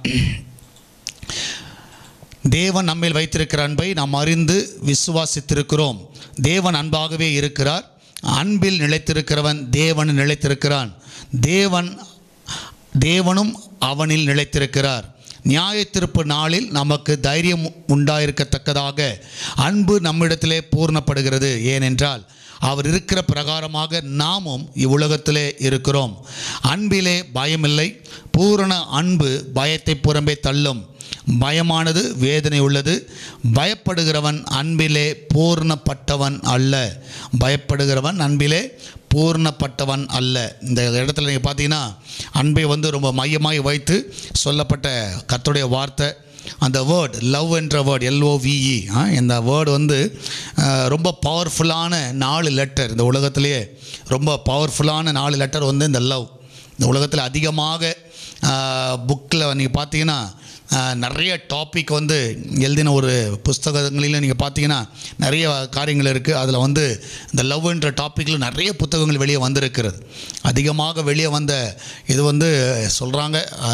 தேவன் நம்மில் வைத்திருக்கிற அன்பை நாம் அறிந்து விசுவாசித்திருக்கிறோம் தேவன் அன்பாகவே இருக்கிறார் அன்பில் நிலைத்திருக்கிறவன் தேவன் நிலைத்திருக்கிறான் தேவன் தேவனும் அவனில் நிலைத்திருக்கிறார் நியாயத்திருப்பு நாளில் நமக்கு தைரியம் உண்டாயிருக்கத்தக்கதாக அன்பு நம்மிடத்திலே பூர்ணப்படுகிறது ஏனென்றால் அவர் இருக்கிற பிரகாரமாக நாமும் இவ்வுலகத்திலே இருக்கிறோம் அன்பிலே பயமில்லை பூரண அன்பு பயத்தை புறம்பே தள்ளும் பயமானது வேதனை உள்ளது பயப்படுகிறவன் அன்பிலே பூர்ணப்பட்டவன் அல்ல பயப்படுகிறவன் அன்பிலே பூர்ணப்பட்டவன் அல்ல இந்த இடத்துல நீங்கள் பார்த்தீங்கன்னா அன்பை வந்து ரொம்ப மையமாய் வைத்து சொல்லப்பட்ட கர்த்தருடைய வார்த்தை அந்த வேர்ட் லவ் என்ற வேர்ட் எல்ஓவிஇ இந்த வேர்டு வந்து அஹ், ரொம்ப பவர்ஃபுல்லான நாலு லெட்டர் இந்த உலகத்திலேயே ரொம்ப பவர்ஃபுல்லான நாலு லெட்டர் வந்து இந்த லவ் இந்த உலகத்தில் அதிகமாக புக்கில் நீங்கள் பார்த்தீங்கன்னா ஆஹ், நிறைய டாபிக் வந்து எழுதின ஒரு புஸ்தகங்களில் நீங்கள் பார்த்தீங்கன்னா நிறைய காரியங்கள் இருக்குது அதில் வந்து இந்த லவ்ன்ற டாப்பிக்கில் நிறைய புத்தகங்கள் வெளியே வந்திருக்கிறது அதிகமாக வெளியே வந்த இது வந்து சொல்கிறாங்க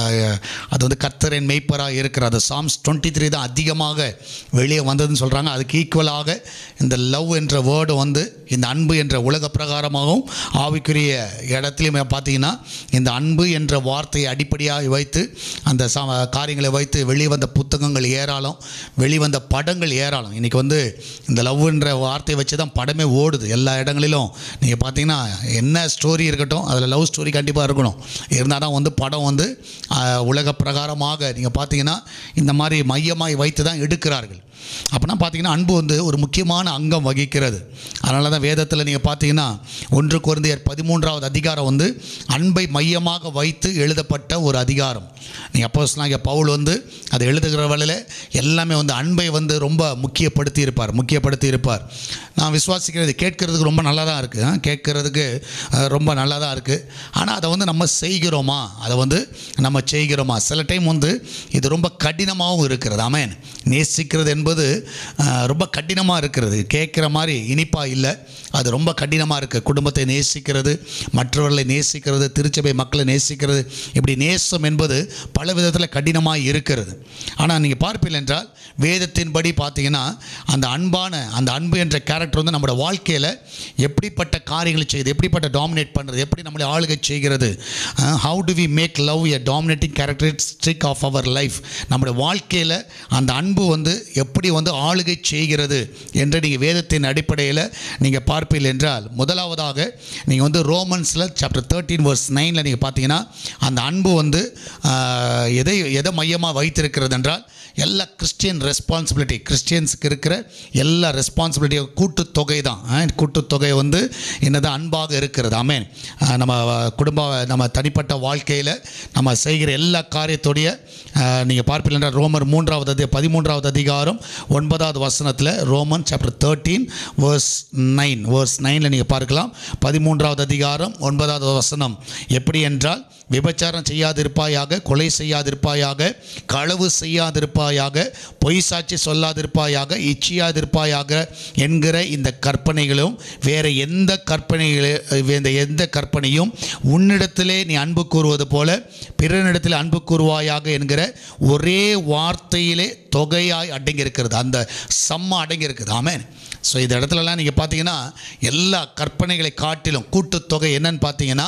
அது வந்து கர்த்தரின் மெய்ப்பராக இருக்கிற அது சாம்ஸ் டுவெண்ட்டி த்ரீ தான் அதிகமாக வெளியே வந்ததுன்னு சொல்கிறாங்க அதுக்கு ஈக்குவலாக இந்த லவ் என்ற வேர்டு வந்து இந்த அன்பு என்ற உலக பிரகாரமாகவும் ஆவிக்குரிய இடத்துலையுமே பார்த்தீங்கன்னா இந்த அன்பு என்ற வார்த்தையை அடிப்படையாக வைத்து அந்த சா காரியங்களை வைத்து வெளிவந்த புத்தகங்கள் ஏராளம் வெளிவந்த படங்கள் ஏராளம் இன்றைக்கி வந்து இந்த லவ்ன்ற வார்த்தையை வச்சு தான் படமே ஓடுது எல்லா இடங்களிலும் நீங்கள் பார்த்தீங்கன்னா என்ன ஸ்டோரி இருக்கட்டும் அதில் லவ் ஸ்டோரி கண்டிப்பாக இருக்கணும் இருந்தால் தான் வந்து படம் வந்து ஆஹ், உலக பிரகாரமாக நீங்கள் பார்த்தீங்கன்னா இந்த மாதிரி மையமாய் வைத்து தான் எடுக்கிறார்கள் அப்படின்னா பார்த்தீங்கன்னா அன்பு வந்து ஒரு முக்கியமான அங்கம் வகிக்கிறது அதனால தான் வேதத்தில் நீங்கள் பார்த்தீங்கன்னா ஒன்று குழந்தையர் பதிமூன்றாவது அதிகாரம் வந்து அன்பை மையமாக வைத்து எழுதப்பட்ட ஒரு அதிகாரம் நீங்கள் அப்போ இங்கே பவுல் வந்து அதை எழுதுகிற வேளையில் எல்லாமே வந்து அன்பை வந்து ரொம்ப முக்கியப்படுத்தி இருப்பார் முக்கியப்படுத்தி இருப்பார் நான் விசுவாசிக்கிறது கேட்கறதுக்கு ரொம்ப நல்லா தான் இருக்குது கேட்கறதுக்கு அஹ், ரொம்ப நல்லா தான் இருக்குது ஆனால் அதை வந்து நம்ம செய்கிறோமா அதை வந்து நம்ம செய்கிறோமா சில டைம் வந்து இது ரொம்ப கடினமாகவும் இருக்கிறது ஆமேன் நேசிக்கிறது என்பது அஹ், ரொம்ப கடினமாக இருக்கிறது கேட்குற மாதிரி இனிப்பாக இல்லை அது ரொம்ப கடினமாக இருக்குது குடும்பத்தை நேசிக்கிறது மற்றவர்களை நேசிக்கிறது திருச்சபை மக்களை நேசிக்கிறது இப்படி நேசம் என்பது பல விதத்தில் கடினமாக இருக்கிறது ஆனால் நீங்கள் பார்ப்பீர்கள் என்றால் வேதத்தின்படி பார்த்தீங்கன்னா அந்த அன்பான அந்த அன்பு என்ற கேரக்டர் வந்து நம்மளோட வாழ்க்கையில் எப்படிப்பட்ட காரியங்களை செய்யுது எப்படிப்பட்ட டாமினேட் பண்ணுறது எப்படி நம்மளை ஆளுகை செய்கிறது how do we make love a dominating characteristic of our life நம்முடைய வாழ்க்கையில் அந்த அன்பு வந்து எப்படி வந்து ஆளுகை செய்கிறது என்று நீங்கள் வேதத்தின் அடிப்படையில் நீங்கள் பார்ப்பீர்கள் என்றால் முதலாவதாக நீங்கள் வந்து ரோமன்ஸில் சாப்டர் தேர்ட்டீன் வர்ஸ் நைனில் நீங்கள் பார்த்தீங்கன்னா அந்த அன்பு வந்து ஆஹ், எதை எதை மையமாக வைத்திருக்கிறது என்றால் எல்லா கிறிஸ்டியன் ரெஸ்பான்சிபிலிட்டி கிறிஸ்டியன்ஸுக்கு இருக்கிற எல்லா ரெஸ்பான்சிபிலிட்டியும் கூட்டுத்தொகை தான் ஆஹ், கூட்டுத்தொகை வந்து என்னதான் அன்பாக இருக்கிறது ஆமேன் ஆஹ், நம்ம குடும்ப நம்ம தனிப்பட்ட வாழ்க்கையில் நம்ம செய்கிற எல்லா காரியத்துடைய நீங்கள் பார்ப்பீர்கள் என்றால் ரோமர் மூன்றாவது அதி பதிமூன்றாவது அதிகாரம் ஒன்பதாவது வசனத்தில் Roman chapter thirteen verse nine verse நைனில் நீங்கள் பார்க்கலாம் பதிமூன்றாவது அதிகாரம் ஒன்பதாவது வசனம் எப்படி என்றால் விபச்சாரம் செய்யாதிருப்பாயாக கொலை செய்யாதிருப்பாயாக களவு செய்யாதிருப்பாயாக பொய் சாட்சி சொல்லாதிருப்பாயாக இச்சியாதிருப்பாயாக என்கிற இந்த கற்பனைகளும் வேறு எந்த கற்பனைகளே இந்த எந்த கற்பனையும் உன்னிடத்திலே நீ அன்பு கூறுவது போல பிறனிடத்தில் அன்பு கூறுவாயாக என்கிற ஒரே வார்த்தையிலே தொகையாய் அடங்கியிருக்கிறது அந்த சம்ம அடங்கியிருக்குது ஆமென் ஸோ இந்த இடத்துலலாம் நீங்கள் பார்த்தீங்கன்னா எல்லா கற்பனைகளை காட்டிலும் கூட்டுத்தொகை என்னன்னு பார்த்தீங்கன்னா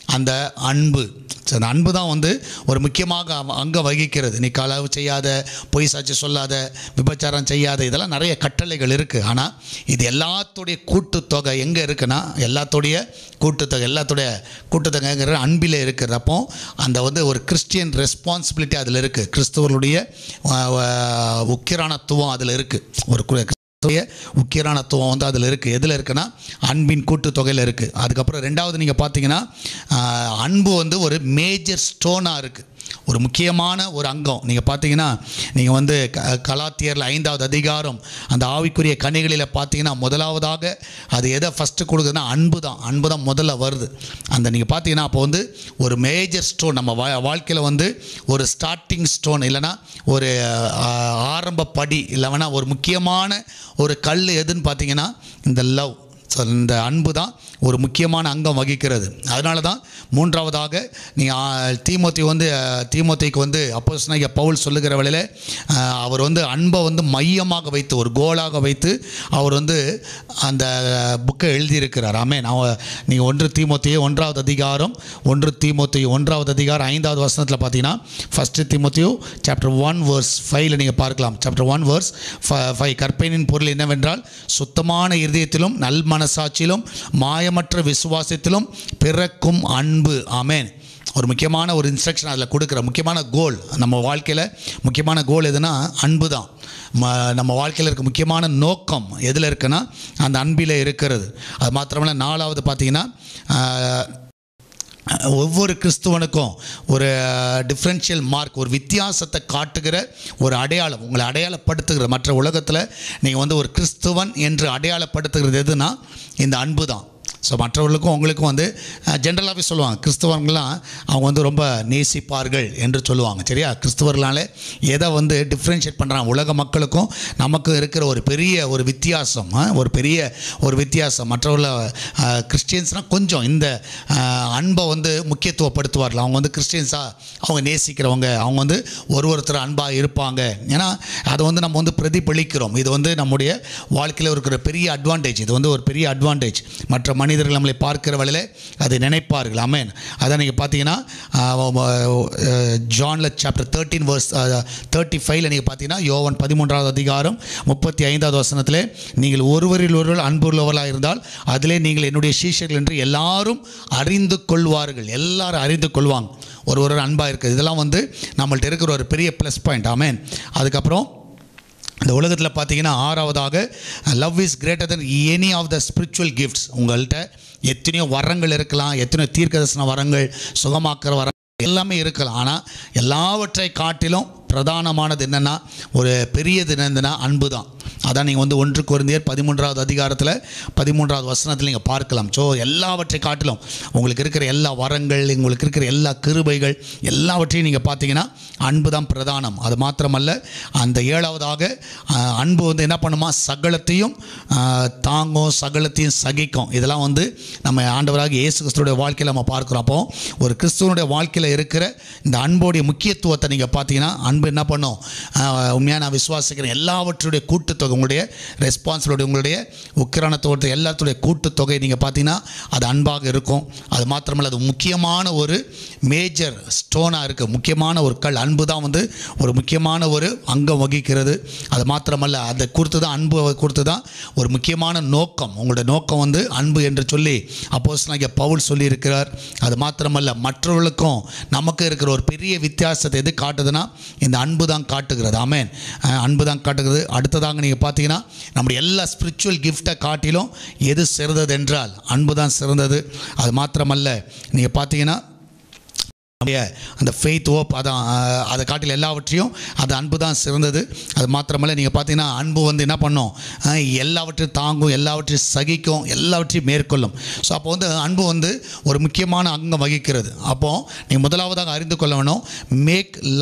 அந்த அன்பு ஸோ அந்த அன்பு தான் வந்து ஒரு முக்கியமாக அவ- அங்கம் வகிக்கிறது நீ களவு செய்யாத பொய் சாட்சி சொல்லாத விபச்சாரம் செய்யாத இதெல்லாம் நிறைய கட்டளைகள் இருக்குது ஆனால் இது எல்லாத்துடைய கூட்டுத்தொகை எங்கே இருக்குன்னா எல்லாத்துடைய கூட்டுத்தொகை எல்லாத்துடைய கூட்டுத்தொகைங்கிற அன்பில் இருக்கிறது அப்போ அந்த வந்து ஒரு கிறிஸ்டியன் ரெஸ்பான்சிபிலிட்டி அதில் இருக்குது கிறிஸ்தவர்களுடைய அஹ், அஹ், உக்கிரானத்துவம் அதில் இருக்குது ஒரு கு- கிறிஸ்துவ உக்கிரானத்துவம் வந்து அதில் இருக்குது எதில் இருக்குன்னா அன்பின் கூட்டுத்தொகையில் இருக்குது அதுக்கப்புறம் ரெண்டாவது நீங்கள் பார்த்தீங்கன்னா ஆஹ், அன்பு வந்து ஒரு மேஜர் ஸ்டோனாக இருக்குது ஒரு முக்கியமான ஒரு அங்கம் நீங்கள் பார்த்தீங்கன்னா நீங்கள் வந்து க கலாத்தியரில் ஐந்தாவது அதிகாரம் அந்த ஆவிக்குரிய கனிகளில் பார்த்தீங்கன்னா முதலாவதாக அது எதை ஃபஸ்ட்டு கொடுக்குதுன்னா அன்பு தான் அன்பு தான் முதல்ல வருது அந்த நீங்கள் பார்த்தீங்கன்னா அப்போ வந்து ஒரு மேஜர் ஸ்டோன் நம்ம வா வாழ்க்கையில் வந்து ஒரு ஸ்டார்டிங் ஸ்டோன் இல்லைன்னா ஒரு ஆஹ், ஆரம்ப படி இல்லைன்னா ஒரு முக்கியமான ஒரு கல் எதுன்னு பார்த்தீங்கன்னா இந்த லவ் ஸோ இந்த அன்பு தான் ஒரு முக்கியமான அங்கம் வகிக்கிறது அதனால தான் மூன்றாவதாக நீங்கள் தீமோத்தி வந்து அஹ், தீமோத்திக்கு வந்து அப்போஸ் பவுல் சொல்லுகிற வேளையில அஹ், அவர் வந்து அன்பை வந்து மையமாக வைத்து ஒரு கோலாக வைத்து அவர் வந்து அந்த புக்கை எழுதியிருக்கிறார் ஆமே நான் நீங்கள் ஒன்று தீமோத்திய ஒன்றாவது அதிகாரம் ஒன்று தீமோத்திய ஒன்றாவது அதிகாரம் ஐந்தாவது வசனத்தில் பார்த்தீங்கன்னா ஃபஸ்ட்டு தீமோத்தியோ சாப்டர் ஒன் வேர்ஸ் ஃபைவ்ல நீங்கள் பார்க்கலாம் சாப்டர் ஒன் வேர்ஸ் ஃபைவ் கற்பைனின் பொருள் என்னவென்றால் சுத்தமான இருதயத்திலும் நல் மனசாட்சியிலும் மாயமற்ற விசுவாசத்திலும் பிறக்கும் அன்பு ஆமென் ஒரு முக்கியமான ஒரு இன்ஸ்ட்ரக்ஷன் அதில் கொடுக்குற முக்கியமான கோல் நம்ம வாழ்க்கையில் முக்கியமான கோல் எதுனா அன்பு தான் ம நம்ம வாழ்க்கையில் இருக்க முக்கியமான நோக்கம் எதில் இருக்குன்னா அந்த அன்பில் இருக்கிறது அது மாத்திரமல்ல நாலாவது பார்த்தீங்கன்னா ஆஹ், ஒவ்வொரு கிறிஸ்துவனுக்கும் ஒரு டிஃப்ரென்ஷியல் மார்க் ஒரு வித்தியாசத்தை காட்டுகிற ஒரு அடையாளம் உங்களை அடையாளப்படுத்துகிற மற்ற உலகத்தில் நீங்கள் வந்து ஒரு கிறிஸ்துவன் என்று அடையாளப்படுத்துகிறது எதுனா இந்த அன்பு தான் ஸோ மற்றவர்களுக்கும் உங்களுக்கும் வந்து ஜென்ரலாகவே சொல்லுவாங்க கிறிஸ்தவர்கள்லாம் அவங்க வந்து ரொம்ப நேசிப்பார்கள் என்று சொல்லுவாங்க சரியா கிறிஸ்தவர்களாலே எதை வந்து டிஃப்ரென்ஷியேட் பண்ணுறாங்க உலக மக்களுக்கும் நமக்கும் இருக்கிற ஒரு பெரிய ஒரு வித்தியாசம் ஆ, ஒரு பெரிய ஒரு வித்தியாசம் மற்றவர்கள கிறிஸ்டியன்ஸ்னால் கொஞ்சம் இந்த ஆ, அன்பை வந்து முக்கியத்துவப்படுத்துவார்கள் அவங்க வந்து கிறிஸ்டியன்ஸாக அவங்க நேசிக்கிறவங்க அவங்க வந்து ஒரு ஒருத்தர் அன்பாக இருப்பாங்க ஏன்னா அதை வந்து நம்ம வந்து பிரதிபலிக்கிறோம் இது வந்து நம்முடைய வாழ்க்கையில் இருக்கிற பெரிய அட்வான்டேஜ் இது வந்து ஒரு பெரிய அட்வான்டேஜ் மற்ற மனிதர்கள் நம்மளை பார்க்கிற வழியில் அதை நினைப்பார்கள் அமேன் அதான் நீங்கள் பார்த்தீங்கன்னா ஜான்ல சாப்டர் தேர்ட்டீன் வர்ஸ் தேர்ட்டி ஃபைவ்ல நீங்கள் பார்த்தீங்கன்னா யோவன் பதிமூன்றாவது அதிகாரம் முப்பத்தி ஐந்தாவது வசனத்திலே நீங்கள் ஒருவரில் ஒருவர் அன்புள்ளவர்களாக இருந்தால் அதிலே நீங்கள் என்னுடைய சீஷர்கள் என்று எல்லாரும் அறிந்து கொள்வார்கள் எல்லாரும் அறிந்து கொள்வாங்க ஒரு ஒரு அன்பாக இருக்குது இதெல்லாம் வந்து நம்மள்ட்ட இருக்கிற ஒரு பெரிய ப்ளஸ் பாயிண்ட் ஆமேன் அதுக்கப்புறம் இந்த உலகத்தில் பார்த்தீங்கன்னா ஆறாவதாக love is greater than any of the spiritual gifts உங்கள்கிட்ட எத்தனையோ வரங்கள் இருக்கலாம் எத்தனையோ தீர்க்கதர்சன வரங்கள் சுகமாக்குற வர எல்லாமே இருக்கலாம் ஆனால் எல்லாவற்றை காட்டிலும் பிரதானமானது என்னென்னா ஒரு பெரியது என்னதுன்னா அன்பு தான் அதான் நீங்கள் வந்து ஒன்று குருந்தியர் பதிமூன்றாவது அதிகாரத்தில் பதிமூன்றாவது வசனத்தில் நீங்கள் பார்க்கலாம் ஸோ எல்லாவற்றை காட்டிலும் உங்களுக்கு இருக்கிற எல்லா வரங்கள் உங்களுக்கு இருக்கிற எல்லா கிருபைகள் எல்லாவற்றையும் நீங்கள் பார்த்தீங்கன்னா அன்பு தான் பிரதானம் அது மாத்திரமல்ல அந்த ஏழாவதாக ஆஹ், அன்பு வந்து என்ன பண்ணுமா சகலத்தையும் ஆஹ், தாங்கும் சகலத்தையும் சகிக்கும் இதெல்லாம் வந்து நம்ம ஆண்டவராக இயேசு கிறிஸ்துவோட வாழ்க்கையில் நம்ம பார்க்குறோம் அப்போ ஒரு கிறிஸ்துவனுடைய வாழ்க்கையில் இருக்கிற இந்த அன்போடைய முக்கியத்துவத்தை நீங்கள் பார்த்தீங்கன்னா அன்பு என்ன பண்ணும் ஆஹ், உண்மையாக நான் விசுவாசிக்கிறேன் எல்லாவற்றுடைய கூட்டுத்தொகை உங்களுடைய ரெஸ்பான்சிபிலிட்டி உங்களுடைய உக்கிரானத்தோட எல்லாத்துடைய கூட்டுத்தொகை நீங்கள் பார்த்தீங்கன்னா அது அன்பாக இருக்கும் அது மாத்திரமல்ல அது முக்கியமான ஒரு மேஜர் ஸ்டோனாக இருக்குது முக்கியமான ஒரு கல் அன்பு தான் வந்து ஒரு முக்கியமான ஒரு அங்கம் வகிக்கிறது அது மாத்திரமல்ல அதை குறித்து தான் அன்பு குறித்து தான் ஒரு முக்கியமான நோக்கம் உங்களுடைய நோக்கம் வந்து அன்பு என்று சொல்லி அப்போஸ் பவுல் சொல்லியிருக்கிறார் அது மாத்திரமல்ல மற்றவர்களுக்கும் நமக்கு இருக்கிற ஒரு பெரிய வித்தியாசத்தை எது காட்டுதுன்னா இந்த அன்பு தான் காட்டுகிறது ஆமேன் அஹ் அன்பு தான் காட்டுகிறது அடுத்ததாக நீங்கள் பார்த்தீங்கன்னா நம்முடைய எல்லா ஸ்பிரிச்சுவல் கிஃப்ட்டை காட்டிலும் எது சிறந்தது என்றால் அன்பு தான் சிறந்தது அது மாத்திரமல்ல நீங்கள் பார்த்தீங்கன்னா நம்முடைய அந்த ஃபெய்த் ஓப் அதான் அஹ், அதை காட்டில் எல்லாவற்றையும் அது அன்பு தான் சிறந்தது அது மாத்திரமல்ல நீங்கள் பார்த்தீங்கன்னா அன்பு வந்து என்ன பண்ணும் அஹ், எல்லாவற்றையும் தாங்கும் எல்லாவற்றையும் சகிக்கும் எல்லாவற்றையும் மேற்கொள்ளும் ஸோ அப்போ வந்து அன்பு வந்து ஒரு முக்கியமான அங்கம் வகிக்கிறது அப்போது நீங்கள் முதலாவதாக அறிந்து கொள்ள வேணும் மேக் லவ்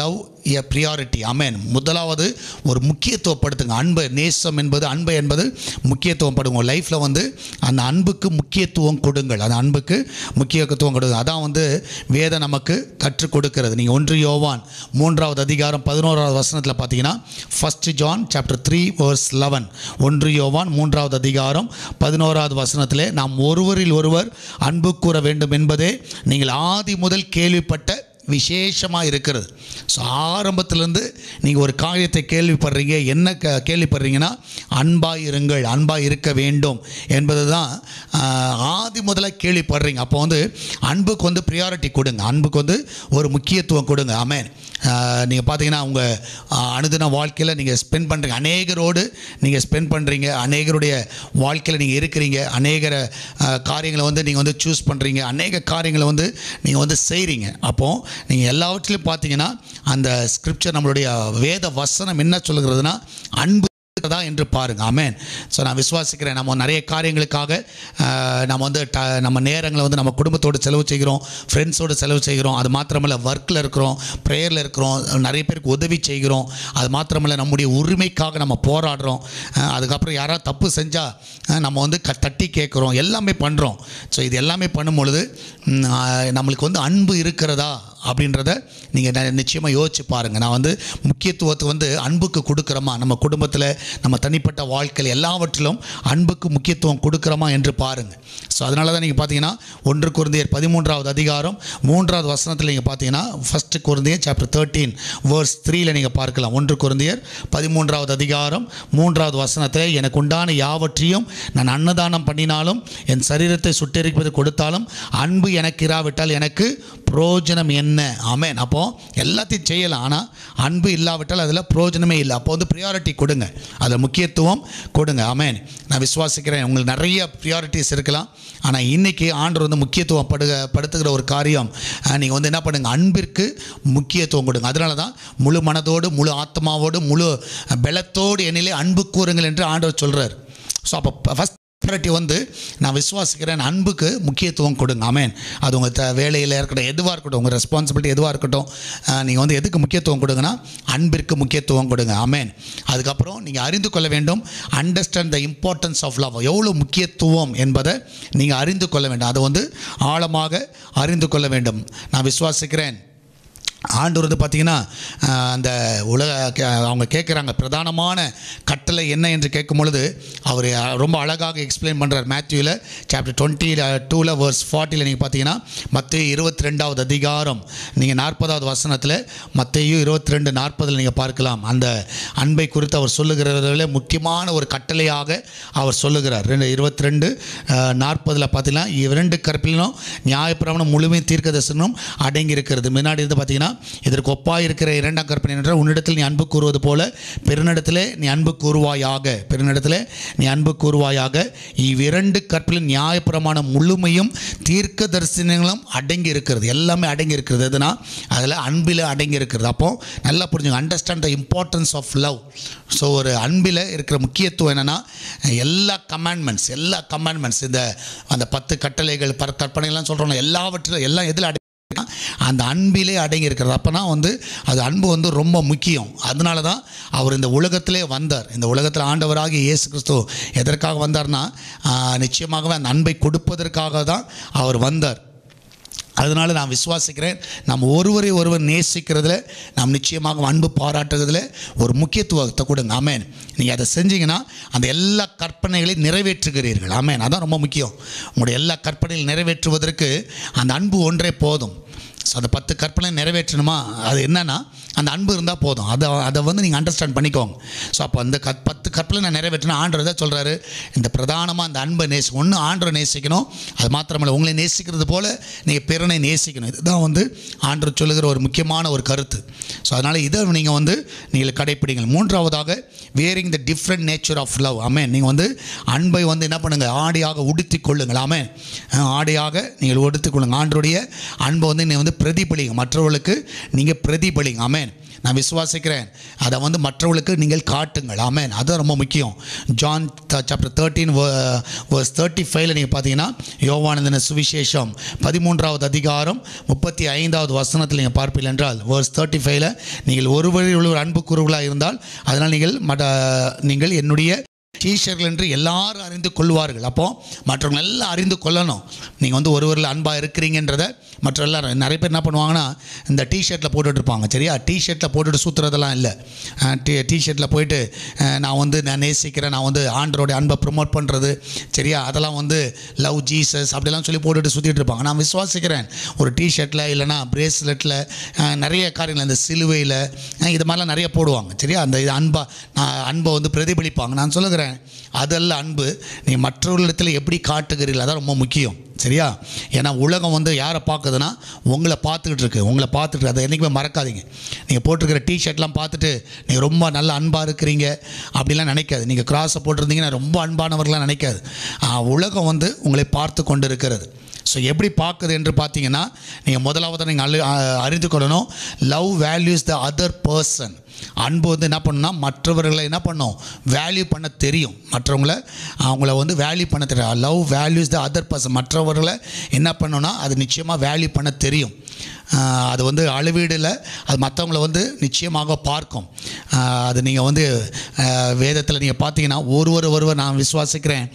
எ ப்ரியாரிட்டி அமேன் முதலாவது ஒரு முக்கியத்துவப்படுத்துங்க அன்பு நேசம் என்பது அன்பு என்பது முக்கியத்துவம் படுங்க லைஃப்பில் வந்து அந்த அன்புக்கு முக்கியத்துவம் கொடுங்கள் அந்த அன்புக்கு முக்கியத்துவம் கொடுங்க அதான் வந்து வேதம் நமக்கு கற்றுக் கொடுக்கிறது நீங்கள் ஒன்று யோவான் மூன்றாவது அதிகாரம் பதினோராவது வசனத்தில் பார்த்தீங்கன்னா first John chapter three verse eleven ஒன்று யோவான் மூன்றாவது அதிகாரம் பதினோராவது வசனத்திலே நாம் ஒருவரில் ஒருவர் அன்பு கூற வேண்டும் என்பதே நீங்கள் ஆதி முதல் கேள்விப்பட்ட விசேஷமாக இருக்கிறது ஸோ ஆரம்பத்திலேருந்து நீங்கள் ஒரு காரியத்தை கேள்விப்படுறீங்க என்ன க கேள்விப்படுறீங்கன்னா அன்பாக இருங்கள் அன்பாக இருக்க வேண்டும் என்பது தான் ஆதி முதல்ல கேள்விப்படுறீங்க அப்போ வந்து அன்புக்கு வந்து ப்ரியாரிட்டி கொடுங்க அன்புக்கு வந்து ஒரு முக்கியத்துவம் கொடுங்க ஆமென் நீங்கள் பார்த்தீங்கன்னா உங்கள் அனுதின வாழ்க்கையில் நீங்கள் ஸ்பெண்ட் பண்ணுறீங்க அநேகரோடு நீங்கள் ஸ்பெண்ட் பண்ணுறீங்க அநேகருடைய வாழ்க்கையில் நீங்கள் இருக்கிறீங்க அநேகர அஹ், காரியங்களை வந்து நீங்கள் வந்து சூஸ் பண்ணுறீங்க அநேக காரியங்களை வந்து நீங்கள் வந்து செய்கிறீங்க அப்போது நீங்கள் எல்லாவற்றிலும் பார்த்தீங்கன்னா அந்த ஸ்கிரிப்சர் நம்மளுடைய வேத வசனம் என்ன சொல்லுகிறதுனா அன்பு இருக்கிறதா என்று பாருங்க ஆமென் ஸோ நான் விசுவாசிக்கிறேன் நம்ம நிறைய காரியங்களுக்காக அஹ், நம்ம வந்து ட நம்ம நேரங்களை வந்து நம்ம குடும்பத்தோடு செலவு செய்கிறோம் ஃப்ரெண்ட்ஸோடு செலவு செய்கிறோம் அது மாத்திரமல்ல ஒர்க்கில் இருக்கிறோம் ப்ரேயரில் இருக்கிறோம் நிறைய பேருக்கு உதவி செய்கிறோம் அது மாத்திரமல்ல நம்முடைய உரிமைக்காக நம்ம போராடுறோம் அஹ், அதுக்கப்புறம் யாராவது தப்பு செஞ்சால் நம்ம வந்து க தட்டி கேட்குறோம் எல்லாமே பண்ணுறோம் ஸோ இது எல்லாமே பண்ணும் பொழுது ம், அஹ், நம்மளுக்கு வந்து அன்பு இருக்கிறதா அப்படின்றத நீங்கள் நிச்சயமாக யோசிச்சு பாருங்கள் நான் வந்து முக்கியத்துவத்தை வந்து அன்புக்கு கொடுக்குறோமா நம்ம குடும்பத்தில் நம்ம தனிப்பட்ட வாழ்க்கையில் எல்லாவற்றிலும் அன்புக்கு முக்கியத்துவம் கொடுக்குறோமா என்று பாருங்கள் ஸோ அதனால தான் நீங்கள் பார்த்தீங்கன்னா ஒன்று குருந்தியர் பதிமூன்றாவது அதிகாரம் மூன்றாவது வசனத்தில் நீங்கள் பார்த்தீங்கன்னா ஃபஸ்ட்டு குருந்தியர் சாப்டர் தேர்ட்டீன் வேர்ஸ் த்ரீல நீங்கள் பார்க்கலாம் ஒன்று குருந்தியர் பதிமூன்றாவது அதிகாரம் மூன்றாவது வசனத்தில் எனக்கு உண்டான யாவற்றையும் நான் அன்னதானம் பண்ணினாலும் என் சரீரத்தை சுட்டெரிப்பது கொடுத்தாலும் அன்பு எனக்கு இராவிட்டால் எனக்கு பிரயோஜனம் என்ன ஆமென் அப்போ எல்லாத்தையும் செய்யலாம் ஆனால் அன்பு இல்லாவிட்டால் அதில் பிரயோஜனமே இல்லை அப்போ வந்து ப்ரியாரிட்டி கொடுங்க அதில் முக்கியத்துவம் கொடுங்க ஆமென் நான் விசுவாசிக்கிறேன் உங்களுக்கு நிறைய ப்ரியாரிட்டிஸ் இருக்கலாம் ஆனால் இன்றைக்கி ஆண்டவர் வந்து முக்கியத்துவம் படுக படுத்துகிற ஒரு காரியம் நீங்கள் வந்து என்ன பண்ணுங்க அன்பிற்கு முக்கியத்துவம் கொடுங்க அதனால தான் முழு மனதோடு முழு ஆத்மாவோடு முழு பலத்தோடு என்னிலே அன்பு கூறுங்கள் என்று ஆண்டவர் சொல்கிறார் ஸோ அப்போ ஃபஸ்ட் ப்ரையாரிட்டி வந்து நான் விசுவாசிக்கிறேன் அன்புக்கு முக்கியத்துவம் கொடுங்க ஆமென் அது உங்கள் த வேலையில் இருக்கட்டும் எதுவாக இருக்கட்டும் உங்கள் ரெஸ்பான்சிபிலிட்டி எதுவாக இருக்கட்டும் நீங்கள் வந்து எதுக்கு முக்கியத்துவம் கொடுங்கன்னா அன்பிற்கு முக்கியத்துவம் கொடுங்க ஆமென் அதுக்கப்புறம் நீங்கள் அறிந்து கொள்ள வேண்டும் understand the importance of love எவ்வளோ முக்கியத்துவம் என்பதை நீங்கள் அறிந்து கொள்ள வேண்டும் அதை வந்து ஆழமாக அறிந்து கொள்ள வேண்டும் நான் விசுவாசிக்கிறேன் ஆண்டவர் வந்து பார்த்தீங்கன்னா ஆஹ், அந்த உலக கே- அவங்க கேட்குறாங்க பிரதானமான கட்டளை என்ன என்று கேட்கும் பொழுது அவர் ரொம்ப அழகாக எக்ஸ்பிளைன் பண்ணுறார் மேத்யூவில் சாப்டர் டுவெண்ட்டி டூவில் வேர்ஸ் ஃபார்ட்டியில் நீங்கள் பார்த்தீங்கன்னா மத்திய இருபத்தி ரெண்டாவது அதிகாரம் நீங்கள் நாற்பதாவது வசனத்தில் மத்தையும் இருபத்தி ரெண்டு நாற்பதில் நீங்கள் பார்க்கலாம் அந்த அன்பை குறித்து அவர் சொல்லுகிறதில் முக்கியமான ஒரு கட்டளையாக அவர் சொல்லுகிறார் ரெண்டு இருபத்தி ரெண்டு நாற்பதில் பார்த்தீங்கன்னா இரண்டு கற்பிலும் நியாயப்பிரமாணம் முழுமை தீர்க்க தரிசனம் அடங்கி இருக்கிறது முன்னாடி இருந்து பார்த்தீங்கன்னா இதற்கு ஒப்பாக இருக்கிற இரண்டாம் கற்பனை என்றால் உன்னிடத்தில் நீ அன்பு கூறுவது போல பெருநிடத்திலே நீ அன்பு கூறுவாயாக பெருநிடத்திலே நீ அன்பு கூறுவாயாக இவ்விரண்டு கற்பிலும் நியாயப்பிரமாணம் முழுமையும் தீர்க்க தரிசனங்களும் அடங்கி இருக்கிறது எல்லாமே அடங்கி இருக்கிறது எதுனா அதில் அன்பில் அடங்கி இருக்கிறது அப்போ நல்லா புரிஞ்சுங்க understand the importance of love so ஒரு அன்பில் இருக்கிற முக்கியத்துவம் என்னென்னா எல்லா கமாண்ட்மெண்ட்ஸ் எல்லா கமாண்ட்மெண்ட்ஸ் இந்த அந்த பத்து கட்டளைகள் பர கற்பனைகள்லாம் சொல்கிறோம் எல்லாவற்றிலும் எல்லாம் எதில் அடங்கி அந்த அன்பிலே அடங்கி இருக்கிறது அப்போனா வந்து அது அன்பு வந்து ரொம்ப முக்கியம் அதனால தான் அவர் இந்த உலகத்திலே வந்தார் இந்த உலகத்தில் ஆண்டவராகிய இயேசு கிறிஸ்து எதற்காக வந்தார்னா ஆஹ், நிச்சயமாகவே அந்த அன்பை கொடுப்பதற்காக தான் அவர் வந்தார் அதனால் நான் விசுவாசிக்கிறேன் நம்ம ஒருவரை ஒருவர் நேசிக்கிறதுல நாம் நிச்சயமாக அன்பு பாராட்டுறதுல ஒரு முக்கியத்துவத்தை கொடுங்க ஆமேன் நீங்கள் அதை செஞ்சீங்கன்னா அந்த எல்லா கற்பனைகளையும் நிறைவேற்றுகிறீர்கள் ஆமேன் அதான் ரொம்ப முக்கியம் உங்களுடைய எல்லா கற்பனைகளையும் நிறைவேற்றுவதற்கு அந்த அன்பு ஒன்றே போதும் ஸோ அந்த பத்து கற்பனை நிறைவேற்றணுமா அது என்னன்னா அந்த அன்பு இருந்தால் போதும் அதை அதை வந்து நீங்கள் அண்டர்ஸ்டாண்ட் பண்ணிக்கோங்க ஸோ அப்போ அந்த கத் பத்து கற்பனை நான் நிறைவேற்றணும் ஆண்டவர் தான் சொல்கிறாரு இந்த பிரதானமாக அந்த அன்பை நேசி ஒன்று ஆண்டரை நேசிக்கணும் அது மாத்திரமல்ல உங்களை நேசிக்கிறது போல் நீங்கள் பிறனை நேசிக்கணும் இதுதான் வந்து ஆண்டவர் சொல்லுகிற ஒரு முக்கியமான ஒரு கருத்து ஸோ அதனால் இதை நீங்கள் வந்து நீங்கள் கடைப்பிடிங்கள் மூன்றாவதாக wearing the different nature of love ஆமென் நீங்கள் வந்து அன்பை வந்து என்ன பண்ணுங்கள் ஆடையாக உடுத்தி கொள்ளுங்கள் ஆமென் அஹ் ஆடையாக நீங்கள் உடுத்திக் கொள்ளுங்கள் ஆண்டருடைய அன்பை வந்து நீங்கள் வந்து பிரதிபலிங்க மற்றவர்களுக்கு நீங்கள் பிரதிபலிங்க ஆமென் நான் விசுவாசிக்கிறேன் அதை வந்து மற்றவர்களுக்கு நீங்கள் காட்டுங்கள் ஆமென் அது ரொம்ப முக்கியம் John chapter thirteen verse thirty ஃபைவ்ல நீங்கள் பார்த்தீங்கன்னா யோவானந்தன சுவிசேஷம் பதிமூன்றாவது அதிகாரம் முப்பத்தி ஐந்தாவது வசனத்தில் நீங்கள் பார்ப்பீர்கள் என்றால் வர்ஸ் தேர்ட்டி ஃபைவ்ல நீங்கள் ஒருவரில் ஒருவர் அன்பு குருவலாக இருந்தால் அதனால் நீங்கள் மட நீங்கள் என்னுடைய டீஷர்கள் என்று எல்லாரும் அறிந்து கொள்வார்கள் அப்போ மற்றவங்க எல்லாம் அறிந்து கொள்ளணும் நீங்கள் வந்து ஒருவரில் அன்பாக இருக்கிறீங்கன்றதை மற்ற எல்லாரும் நிறைய பேர் என்ன பண்ணுவாங்கன்னா இந்த டிஷர்ட்டில் போட்டுட்டு இருப்பாங்க சரியா டிஷர்ட்டில் போட்டுட்டு சுற்றுறதெல்லாம் இல்லை டி டிஷர்ட்டில் போயிட்டு அஹ், நான் வந்து நான் நேசிக்கிறேன் நான் வந்து ஆண்டரோடைய அன்பை ப்ரொமோட் பண்ணுறது சரியா அதெல்லாம் வந்து லவ் ஜீசஸ் அப்படிலாம் சொல்லி போட்டுட்டு சுற்றிட்டு இருப்பாங்க நான் விசுவாசிக்கிறேன் ஒரு டிஷர்ட்டில் இல்லைனா பிரேஸ்லெட்டில் நிறைய காரியங்கள் இந்த சிலுவையில் அஹ், இது மாதிரிலாம் நிறைய போடுவாங்க சரியா அந்த இது அன்பா நான் அன்பை வந்து பிரதிபலிப்பாங்க நான் சொல்லுகிறேன் அதல்ல அன்பு நீ மற்றவர்களிடத்தில் எப்படி காட்டுகிறீர்கள் அதான் ரொம்ப முக்கியம் சரியா ஏன்னா உலகம் வந்து யாரை பார்க்குதுன்னா உங்களை பார்த்துக்கிட்டு இருக்கு உங்களை பார்த்துட்டு அதை என்றைக்குமே மறக்காதீங்க நீங்கள் போட்டிருக்கிற டிஷர்ட்லாம் பார்த்துட்டு நீங்கள் ரொம்ப நல்ல அன்பாக இருக்கிறீங்க அப்படிலாம் நினைக்காது நீங்கள் கிராஸை போட்டிருந்தீங்கன்னா ரொம்ப அன்பானவர்களாம் நினைக்காது ஆ, உலகம் வந்து உங்களை பார்த்து கொண்டு இருக்கிறது ஸோ எப்படி பார்க்குது என்று பார்த்தீங்கன்னா நீங்கள் முதலாவது நீங்கள் அழு அ- அறிந்து கொள்ளணும் love values the other person அன்பு வந்து என்ன பண்ணுன்னா மற்றவர்களை என்ன பண்ணும் வேல்யூ பண்ண தெரியும் மற்றவங்கள அவங்கள வந்து வேல்யூ பண்ண தெரியும் love values the other person மற்றவர்களை என்ன பண்ணணும்னா அது நிச்சயமாக வேல்யூ பண்ண தெரியும் ஆஹ் அது வந்து அளவீடில் அது மற்றவங்கள வந்து நிச்சயமாக பார்க்கும் ஆஹ் அது நீங்கள் வந்து வேதத்தில் நீங்கள் பார்த்தீங்கன்னா ஒருவர் ஒருவர் நான் விசுவாசிக்கிறேன்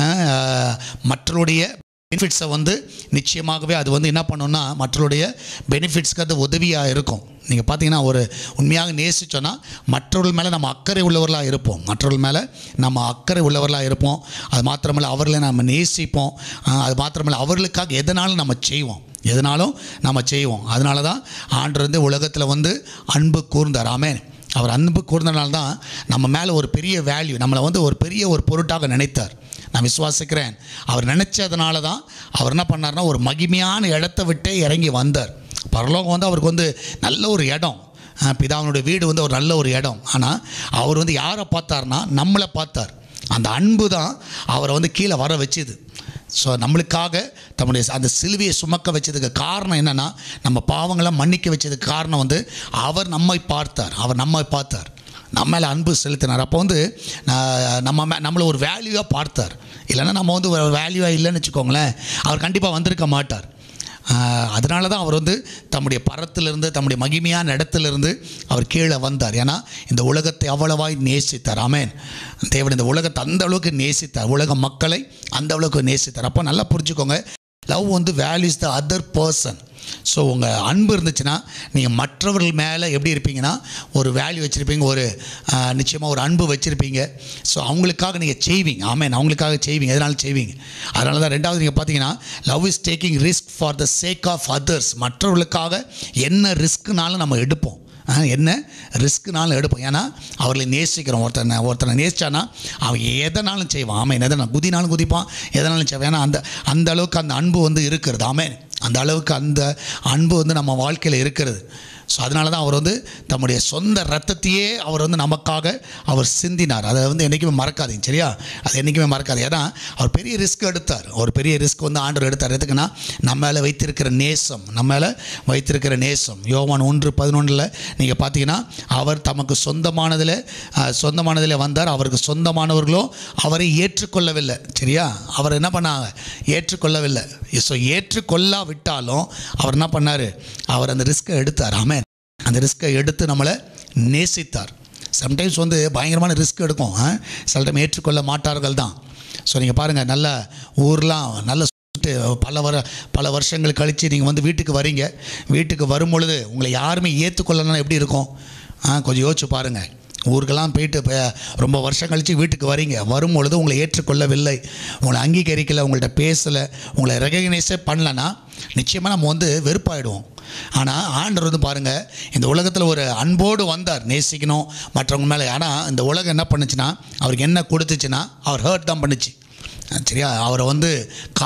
ஆஹ் மற்றவருடைய பெனிஃபிட்ஸை வந்து நிச்சயமாகவே அது வந்து என்ன பண்ணுன்னா மற்றவருடைய பெனிஃபிட்ஸ்க்கு அது உதவியாக இருக்கும் நீங்கள் பார்த்தீங்கன்னா ஒரு உண்மையாக நேசிச்சோன்னா மற்றவர்கள் மேலே நம்ம அக்கறை உள்ளவர்களாக இருப்போம் மற்றவர்கள் மேலே நம்ம அக்கறை உள்ளவர்களாக இருப்போம் அது மாத்திரமல்ல அவர்களை நம்ம நேசிப்போம் ஆஹ் அது மாத்திரமல்ல அவர்களுக்காக எதனாலும் நம்ம செய்வோம் எதனாலும் நம்ம செய்வோம் அதனால தான் ஆண்டு வந்து உலகத்தில் வந்து அன்பு கூர்ந்தார் ஆமென் அவர் அன்பு கூர்ந்தனால தான் நம்ம மேலே ஒரு பெரிய வேல்யூ நம்மளை வந்து ஒரு பெரிய ஒரு பொருட்டாக நினைத்தார் நான் விசுவாசிக்கிறேன் அவர் நினச்சதுனால தான் அவர் என்ன பண்ணார்னா ஒரு மகிமையான இடத்த விட்டே இறங்கி வந்தார் பரலோகம் வந்து அவருக்கு வந்து நல்ல ஒரு இடம் அஹ் பிதாவினுடைய வீடு வந்து ஒரு நல்ல ஒரு இடம் ஆனால் அவர் வந்து யாரை பார்த்தார்னா நம்மளை பார்த்தார் அந்த அன்பு தான் அவரை வந்து கீழே வர வச்சுது ஸோ நம்மளுக்காக தம்முடைய அந்த சிலுவையை சுமக்க வச்சதுக்கு காரணம் என்னென்னா நம்ம பாவங்களை மன்னிக்க வச்சதுக்கு காரணம் வந்து அவர் நம்மை பார்த்தார் அவர் நம்மை பார்த்தார் நம்ம மேலே அன்பு செலுத்தினார் அப்போ வந்து ஆஹ், நம்ம மே நம்மளை ஒரு வேல்யூவாக பார்த்தார் இல்லைன்னா நம்ம வந்து ஒரு வேல்யூவாக இல்லைன்னு வச்சுக்கோங்களேன் அவர் கண்டிப்பாக வந்திருக்க மாட்டார் ஆஹ், அதனால தான் அவர் வந்து தம்முடைய பரத்திலிருந்து தம்முடைய மகிமையான இடத்திலிருந்து அவர் கீழே வந்தார் ஏன்னா இந்த உலகத்தை அவ்வளவாய் நேசித்தார் ஆமென் தேவன் இந்த உலகத்தை அந்த அளவுக்கு நேசித்தார் உலக மக்களை அந்த அளவுக்கு நேசித்தார் அப்போ நல்லா புரிஞ்சுக்கோங்க லவ் வந்து values the other person so உங்கள் அன்பு இருந்துச்சுன்னா நீங்கள் மற்றவர்கள் மேலே எப்படி இருப்பீங்கன்னா ஒரு வேல்யூ வச்சுருப்பீங்க ஒரு நிச்சயமாக ஒரு அன்பு வச்சுருப்பீங்க ஸோ அவங்களுக்காக நீங்கள் செய்வீங்க ஆமேன் அவங்களுக்காக செய்வீங்க எதனாலும் செய்வீங்க அதனால தான் ரெண்டாவது நீங்கள் பார்த்தீங்கன்னா love is taking risk for the sake of others மற்றவர்களுக்காக என்ன ரிஸ்க்குனாலும் நம்ம எடுப்போம் ஆ, என்ன ரிஸ்க்குனாலும் எடுப்போம் ஏன்னா அவர்களை நேசிக்கிறோம் ஒருத்தனை ஒருத்தனை நேசிச்சானா அவன் எதனாலும் செய்வான் ஆமேன் எதனா குதினாலும் குதிப்பான் எதனாலும் செய்வான் ஏன்னா அந்த அந்த அளவுக்கு அந்த அன்பு வந்து இருக்கிறது ஆமேன் அந்த அளவுக்கு அந்த அன்பு வந்து நம்ம வாழ்க்கையில் இருக்கிறது ஸோ அதனால தான் அவர் வந்து தம்முடைய சொந்த ரத்தத்தையே அவர் வந்து நமக்காக அவர் சிந்தினார் அதை வந்து என்றைக்குமே மறக்காதீங்க சரியா அது என்றைக்குமே மறக்காது ஏன்னா அவர் பெரிய ரிஸ்க் எடுத்தார் ஒரு பெரிய ரிஸ்க் வந்து ஆண்டவர் எடுத்தார் எதுக்குன்னா நம்ம மேலே வைத்திருக்கிற நேசம் நம்ம மேலே வைத்திருக்கிற நேசம் யோவான் ஒன்று பதினொன்றில் நீங்கள் பார்த்தீங்கன்னா அவர் தமக்கு சொந்தமானதில் அஹ், சொந்தமானதில் வந்தார் அவருக்கு சொந்தமானவர்களோ அவரை ஏற்றுக்கொள்ளவில்லை சரியா அவர் என்ன பண்ணாங்க ஏற்றுக்கொள்ளவில்லை ஸோ ஏற்றுக்கொள்ளாவிட்டாலும் அவர் என்ன பண்ணார் அவர் அந்த ரிஸ்க்கை எடுத்தார் ஆமென் அந்த ரிஸ்க்கை எடுத்து நம்மளை நேசித்தார் சம்டைம்ஸ் வந்து பயங்கரமான ரிஸ்க் எடுக்கும் ஆ? சில டைம் ஏற்றுக்கொள்ள மாட்டார்கள் தான் ஸோ நீங்கள் பாருங்கள் நல்ல ஊர்லாம் நல்ல சுத்திட்டு பல வர பல வருஷங்கள் கழித்து நீங்கள் வந்து வீட்டுக்கு வரீங்க வீட்டுக்கு வரும் பொழுது உங்களை யாருமே ஏற்றுக்கொள்ளலாம் எப்படி இருக்கும் ஆ கொஞ்சம் யோசிச்சு பாருங்கள் ஊருக்கெல்லாம் போயிட்டு இப்போ ரொம்ப வருஷம் கழித்து வீட்டுக்கு வரீங்க வரும் பொழுது உங்களை ஏற்றுக்கொள்ளவில்லை உங்களை அங்கீகரிக்கலை உங்கள்கிட்ட பேசலை உங்களை ரெகக்னைஸே பண்ணலன்னா நிச்சயமாக நம்ம வந்து வெறுப்பாயிடுவோம் ஆனால் ஆண்டவர் வந்து பாருங்கள் இந்த உலகத்தில் ஒரு அன்போடு வந்தார் நேசிக்கணும் மற்றவங்க மேலே ஆனால் இந்த உலகம் என்ன பண்ணுச்சுன்னா அவருக்கு என்ன கொடுத்துச்சுன்னா அவர் ஹர்ட் தான் பண்ணுச்சு சரியா அவரை வந்து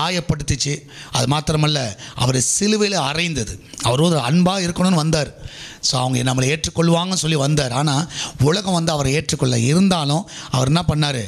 காயப்படுத்துச்சு அது மாத்திரமல்ல அவர் சிலுவையில் அறைந்தது அவர் ஒரு அன்பாக இருக்கணும்னு வந்தார் ஸோ அவங்க நம்மளை ஏற்றுக்கொள்வாங்கன்னு சொல்லி வந்தார் ஆனால் உலகம் வந்து அவரை ஏற்றுக்கொள்ள இருந்தாலும் அவர் என்ன பண்ணார்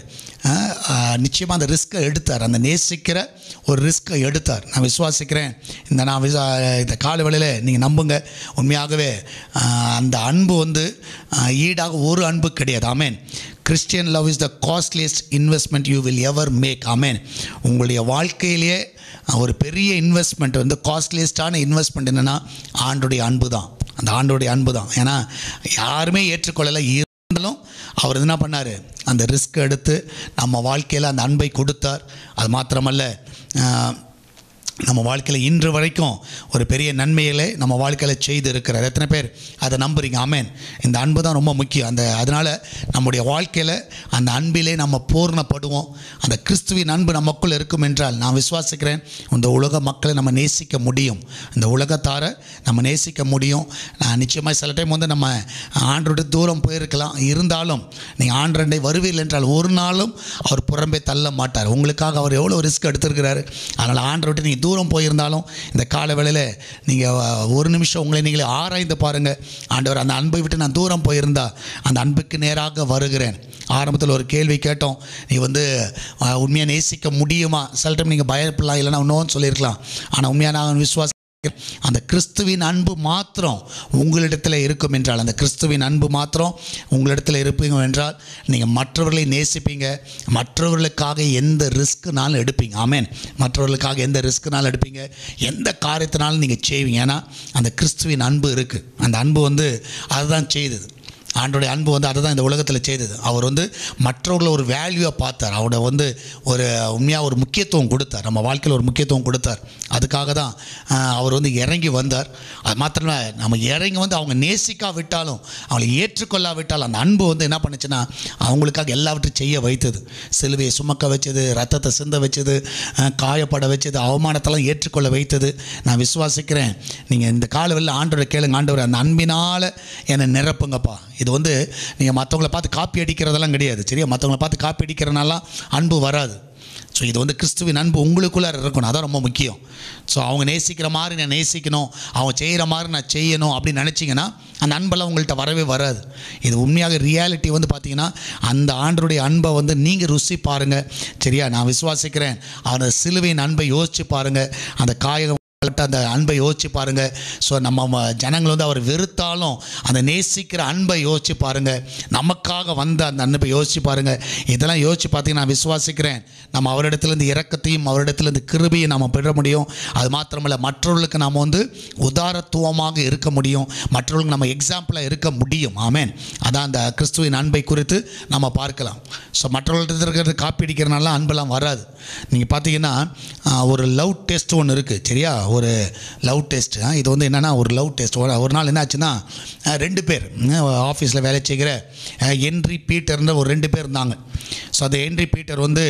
நிச்சயமாக அந்த ரிஸ்க்கை எடுத்தார் அந்த நேசிக்கிற ஒரு ரிஸ்க்கை எடுத்தார் நான் விசுவாசிக்கிறேன் இந்த நான் விசா இந்த கால வேளையில் நீங்கள் நம்புங்க உண்மையாகவே ஆஹ், அந்த அன்பு வந்து ஆஹ், ஈடாக ஒரு அன்பு கிடையாது ஆமேன் Christian love is the costliest investment you will ever make ஆமேன் உங்களுடைய வாழ்க்கையிலேயே ஒரு பெரிய இன்வெஸ்ட்மெண்ட் வந்து காஸ்ட்லியஸ்டான இன்வெஸ்ட்மெண்ட் என்னென்னா ஆண்டுடைய அன்பு தான் அந்த ஆண்டுடைய அன்பு தான் ஏன்னா யாருமே ஏற்றுக்கொள்ளலை இருந்தாலும் அவர் என்ன பண்ணார் அந்த ரிஸ்க் எடுத்து நம்ம வாழ்க்கையில் அந்த அன்பை கொடுத்தார் அது மாத்திரமல்ல ஆஹ், நம்ம வாழ்க்கையில் இன்று வரைக்கும் ஒரு பெரிய நன்மைகளை நம்ம வாழ்க்கையில் செய்து இருக்கிறார் எத்தனை பேர் அதை நம்புறீங்க ஆமேன் இந்த அன்பு தான் ரொம்ப முக்கியம் அந்த அதனால் நம்முடைய வாழ்க்கையில் அந்த அன்பிலே நம்ம பூர்ணப்படுவோம் அந்த கிறிஸ்துவின் அன்பு நமக்குள் இருக்கும் என்றால் நான் விசுவாசிக்கிறேன் இந்த உலக மக்களை நம்ம நேசிக்க முடியும் இந்த உலகத்தாரை நம்ம நேசிக்க முடியும் நான் நிச்சயமாக சில டைம் வந்து நம்ம ஆண்டோட தூரம் போயிருக்கலாம் இருந்தாலும் நீங்கள் ஆண்டரண்டை வருவீர்கள் என்றால் ஒரு நாளும் அவர் புறம்பே தள்ள மாட்டார் உங்களுக்காக அவர் எவ்வளோ ரிஸ்க் எடுத்திருக்கிறாரு அதனால் ஆண்டரை விட்டு நீங்கள் தூரம் போயிருந்தாலும் இந்த கால வேளையில் நீங்கள் ஒரு நிமிஷம் உங்களை நீங்களே ஆராய்ந்து பாருங்கள் ஆண்டவர் அந்த அன்பை விட்டு நான் தூரம் போயிருந்தா அந்த அன்புக்கு நேராக வருகிறேன் ஆரம்பத்தில் ஒரு கேள்வி கேட்டோம் நீ வந்து உண்மையாக நேசிக்க முடியுமா சில டைம் நீங்கள் பயப்படலாம் இல்லைன்னா இன்னொன்று சொல்லியிருக்கலாம் ஆனால் உண்மையாக நான் விசுவாச அந்த கிறிஸ்துவின் அன்பு மாத்திரம் உங்களிடத்தில் இருக்கும் என்றால் அந்த கிறிஸ்துவின் அன்பு மாத்திரம் உங்களிடத்தில் இருப்பீங்க என்றால் நீங்கள் மற்றவர்களை நேசிப்பீங்க மற்றவர்களுக்காக எந்த ரிஸ்க்குனாலும் எடுப்பீங்க ஆமேன் மற்றவர்களுக்காக எந்த ரிஸ்க்குனாலும் எடுப்பீங்க எந்த காரியத்தினாலும் நீங்கள் செய்வீங்க ஏன்னா அந்த கிறிஸ்துவின் அன்பு இருக்குது அந்த அன்பு வந்து அதுதான் செய்தது ஆண்டோடைய அன்பு வந்து அதை தான் இந்த உலகத்தில் செய்தது அவர் வந்து மற்றவர்களை ஒரு வேல்யூவை பார்த்தார் அவரோட வந்து ஒரு உண்மையாக ஒரு முக்கியத்துவம் கொடுத்தார் நம்ம வாழ்க்கையில் ஒரு முக்கியத்துவம் கொடுத்தார் அதுக்காக தான் ஆஹ், அவர் வந்து இறங்கி வந்தார் அது மாத்திரமே நம்ம இறங்கி வந்து அவங்க நேசிக்கா விட்டாலும் அவங்களை ஏற்றுக்கொள்ளாவிட்டாலும் அந்த அன்பு வந்து என்ன பண்ணுச்சுன்னா அவங்களுக்காக எல்லாவற்றையும் செய்ய வைத்தது சிலுவையை சுமக்க வச்சது ரத்தத்தை சிந்த வச்சது ஆஹ், காயப்பட வச்சது அவமானத்தெல்லாம் ஏற்றுக்கொள்ள வைத்தது நான் விசுவாசிக்கிறேன் நீங்கள் இந்த காலவெளியில் ஆண்டவரை கேளுங்க ஆண்டவர் அந்த அன்பினால் என்னை நிரப்புங்கப்பா இது வந்து நீங்கள் மற்றவங்கள பார்த்து காப்பி அடிக்கிறதெல்லாம் கிடையாது சரியா மற்றவங்கள பார்த்து காப்பி அடிக்கிறனாலாம் அன்பு வராது ஸோ இது வந்து கிறிஸ்துவின் அன்பு உங்களுக்குள்ளே இருக்கணும் அதான் ரொம்ப முக்கியம் ஸோ அவங்க நேசிக்கிற மாதிரி நான் நேசிக்கணும் அவங்க செய்கிற மாதிரி நான் செய்யணும் அப்படின்னு நினச்சிங்கன்னா அந்த அன்பெல்லாம் உங்கள்கிட்ட வரவே வராது இது உண்மையாக ரியாலிட்டி வந்து பார்த்தீங்கன்னா அந்த ஆண்டருடைய அன்பை வந்து நீங்கள் ருசி பாருங்கள் சரியா நான் விசுவாசிக்கிறேன் அந்த சிலுவையின் அன்பை யோசித்து பாருங்கள் அந்த காயகம் அந்த அன்பை யோசிச்சு பாருங்க ஸோ நம்ம ம- ஜனங்கள் வந்து அவர் வெறுத்தாலும் அந்த நேசிக்கிற அன்பை யோசிச்சு பாருங்க நமக்காக வந்த அந்த அன்பை யோசிச்சு பாருங்க இதெல்லாம் யோசிச்சு பார்த்தீங்கன்னா நான் விசுவாசிக்கிறேன் நம்ம அவரிடத்துலேருந்து இரக்கத்தையும் அவரிடத்துலேருந்து கிருபையும் நம்ம பெற முடியும் அது மாத்திரமல்ல மற்றவர்களுக்கு நாம் வந்து உதாரத்துவமாக இருக்க முடியும் மற்றவர்களுக்கு நம்ம எக்ஸாம்பிளாக இருக்க முடியும் ஆமென் அதான் அந்த கிறிஸ்துவின் அன்பை குறித்து நம்ம பார்க்கலாம் ஸோ மற்றவர்கள்ட்ட இருக்கிறது காப்பி அடிக்கிறனால அன்பெல்லாம் வராது நீங்கள் பார்த்தீங்கன்னா ஆஹ், ஒரு லவ் டெஸ்ட் ஒன்று இருக்குது சரியா ஒரு லவ் டெஸ்ட் இது வந்து என்னென்னா ஒரு லவ் டெஸ்ட் ஒரு ஒரு நாள் என்ன ஆச்சுன்னா ஆஹ், ரெண்டு பேர் ஆஃபீஸில் வேலை செய்கிற ஆஹ், ஹென்றி பீட்டர்ன்ற ஒரு ரெண்டு பேர் இருந்தாங்க ஸோ அந்த ஹென்றி பீட்டர் வந்து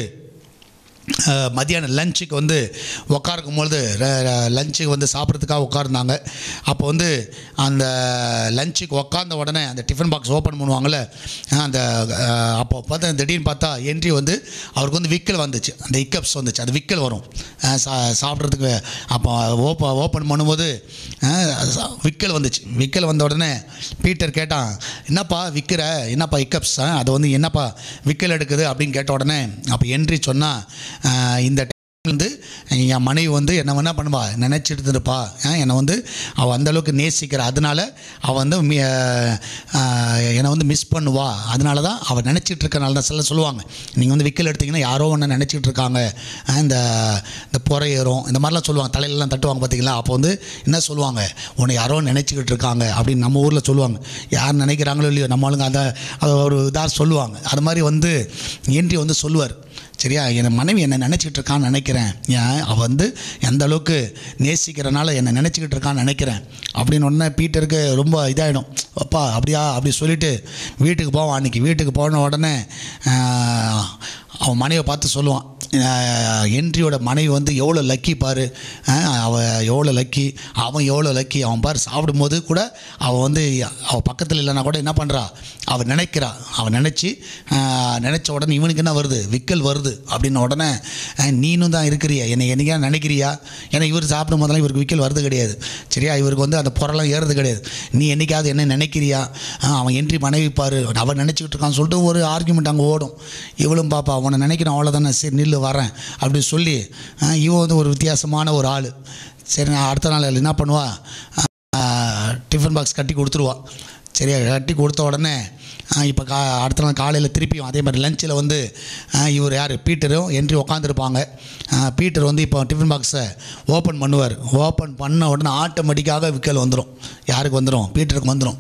அஹ், மத்தியானம் லஞ்சுக்கு வந்து உட்காருக்கும் பொழுது லஞ்சுக்கு வந்து சாப்பிட்றதுக்காக உட்கார்ந்தாங்க அப்போ வந்து அந்த லஞ்சுக்கு உட்கார்ந்த உடனே அந்த டிஃபன் பாக்ஸ் ஓப்பன் பண்ணுவாங்கள்ல அஹ், அந்த அஹ், அப்போ பார்த்தா திடீர்னு பார்த்தா என்ட்ரி வந்து அவருக்கு வந்து விக்கல் வந்துச்சு அந்த இக்கப்ஸ் வந்துச்சு அது விக்கல் வரும் அஹ், சா சாப்பிட்றதுக்கு அப்போ ஓப்ப ஓப்பன் பண்ணும்போது அஹ், அது சா- விக்கல் வந்துச்சு விக்கல் வந்த உடனே பீட்டர் கேட்டான் என்னப்பா விற்கிற என்னப்பா இக்கப்ஸ் அது வந்து என்னப்பா விக்கல் எடுக்குது அப்படின்னு கேட்ட உடனே அப்போ என்ட்ரி சொன்னால் இந்த time வந்து என் மனைவி வந்து என்ன வேணா பண்ணுவா நினச்சிட்டு இருப்பா என்னை வந்து அவள் அந்த அளவுக்கு நேசிக்கிறா அதனால அவள் வந்து மி- ஆஹ், என்னை வந்து மிஸ் பண்ணுவா அதனால தான் அவள் நினச்சிட்டு இருக்கனால தான் சில சொல்லுவாங்க நீங்கள் வந்து விக்கல் எடுத்தீங்கன்னா யாரோ ஒன்று நினச்சிட்டு இருக்காங்க ஆஹ், இந்த இந்த புறை ஏறும் இந்த மாதிரிலாம் சொல்லுவாங்க தலையிலலாம் தட்டுவாங்க பார்த்தீங்களா அப்போ வந்து என்ன சொல்லுவாங்க உன்னை யாரோ நினச்சிக்கிட்டு இருக்காங்க அப்படின்னு நம்ம ஊரில் சொல்லுவாங்க யார் நினைக்கிறாங்களோ இல்லையோ நம்ம ஆளுங்க அதை அதை ஒரு இதாக சொல்லுவாங்க அது மாதிரி வந்து ஏன்றி வந்து சொல்லுவார் சரியா என் மனைவி என்னை நினச்சிக்கிட்டு இருக்கான்னு நினைக்கிறேன் ஏன் அவள் வந்து எந்த அளவுக்கு நேசிக்கிறனால என்னை நினச்சிக்கிட்டு இருக்கான்னு நினைக்கிறேன் அப்படின்னு உடனே பீட்டருக்கு ரொம்ப இதாகிடும் அப்பா அப்படியா அப்படி சொல்லிட்டு வீட்டுக்கு போவான் அன்றைக்கி வீட்டுக்கு போன உடனே ஆஹ், அவன் மனைவியை பார்த்து சொல்லுவான் அஹ், ஹென்ரியோட மனைவி வந்து எவ்வளோ லக்கி பாரு அஹ், அவ எவ்வளோ லக்கி அவன் எவ்வளோ லக்கி அவன் பாரு சாப்பிடும்போது கூட அவள் வந்து அவள் பக்கத்தில் இல்லைன்னா கூட என்ன பண்ணுறா அவள் நினைக்கிறா அவள் நினச்சி நினச்ச உடனே இவனுக்கு என்ன வருது விக்கல் வருது அப்படின்ன உடனே அஹ், நீனும் தான் இருக்கிறியா என்னை என்னைக்கா நினைக்கிறியா ஏன்னா இவர் சாப்பிடும் போதெல்லாம் இவருக்கு விக்கல் வருது கிடையாது சரியா இவருக்கு வந்து அந்த புறலாம் ஏறுறது கிடையாது நீ என்னைக்காவது என்ன நினைக்கிறியா அஹ், அவன் என்ட்ரி மனைவி பாரு அவன் நினச்சிக்கிட்டு இருக்கான்னு சொல்லிட்டு ஒரு ஆர்குமெண்ட் அங்கே ஓடும் இவளும் பாப்பா அவனை நினைக்கிறேன் அவ்வளோதானே சரி நில்லு வரேன் அப்படின்னு சொல்லி அஹ், இவன் வந்து ஒரு வித்தியாசமான ஒரு ஆள் சரி நான் அடுத்த நாள் என்ன பண்ணுவா டிஃபன் பாக்ஸ் கட்டி கொடுத்துருவா சரியா கட்டி கொடுத்த உடனே இப்போ கா அடுத்த நாள் காலையில் திருப்பியும் அதே மாதிரி லஞ்சில் வந்து ஆ, இவர் யார் பீட்டரும் என்ட்ரி உட்காந்துருப்பாங்க பீட்டர் வந்து இப்போ டிஃபன் பாக்ஸை ஓப்பன் பண்ணுவார் ஓப்பன் பண்ண உடனே ஆட்டோமேட்டிக்காக விக்கல் வந்துடும் யாருக்கு வந்துடும் பீட்டருக்கு வந்துடும்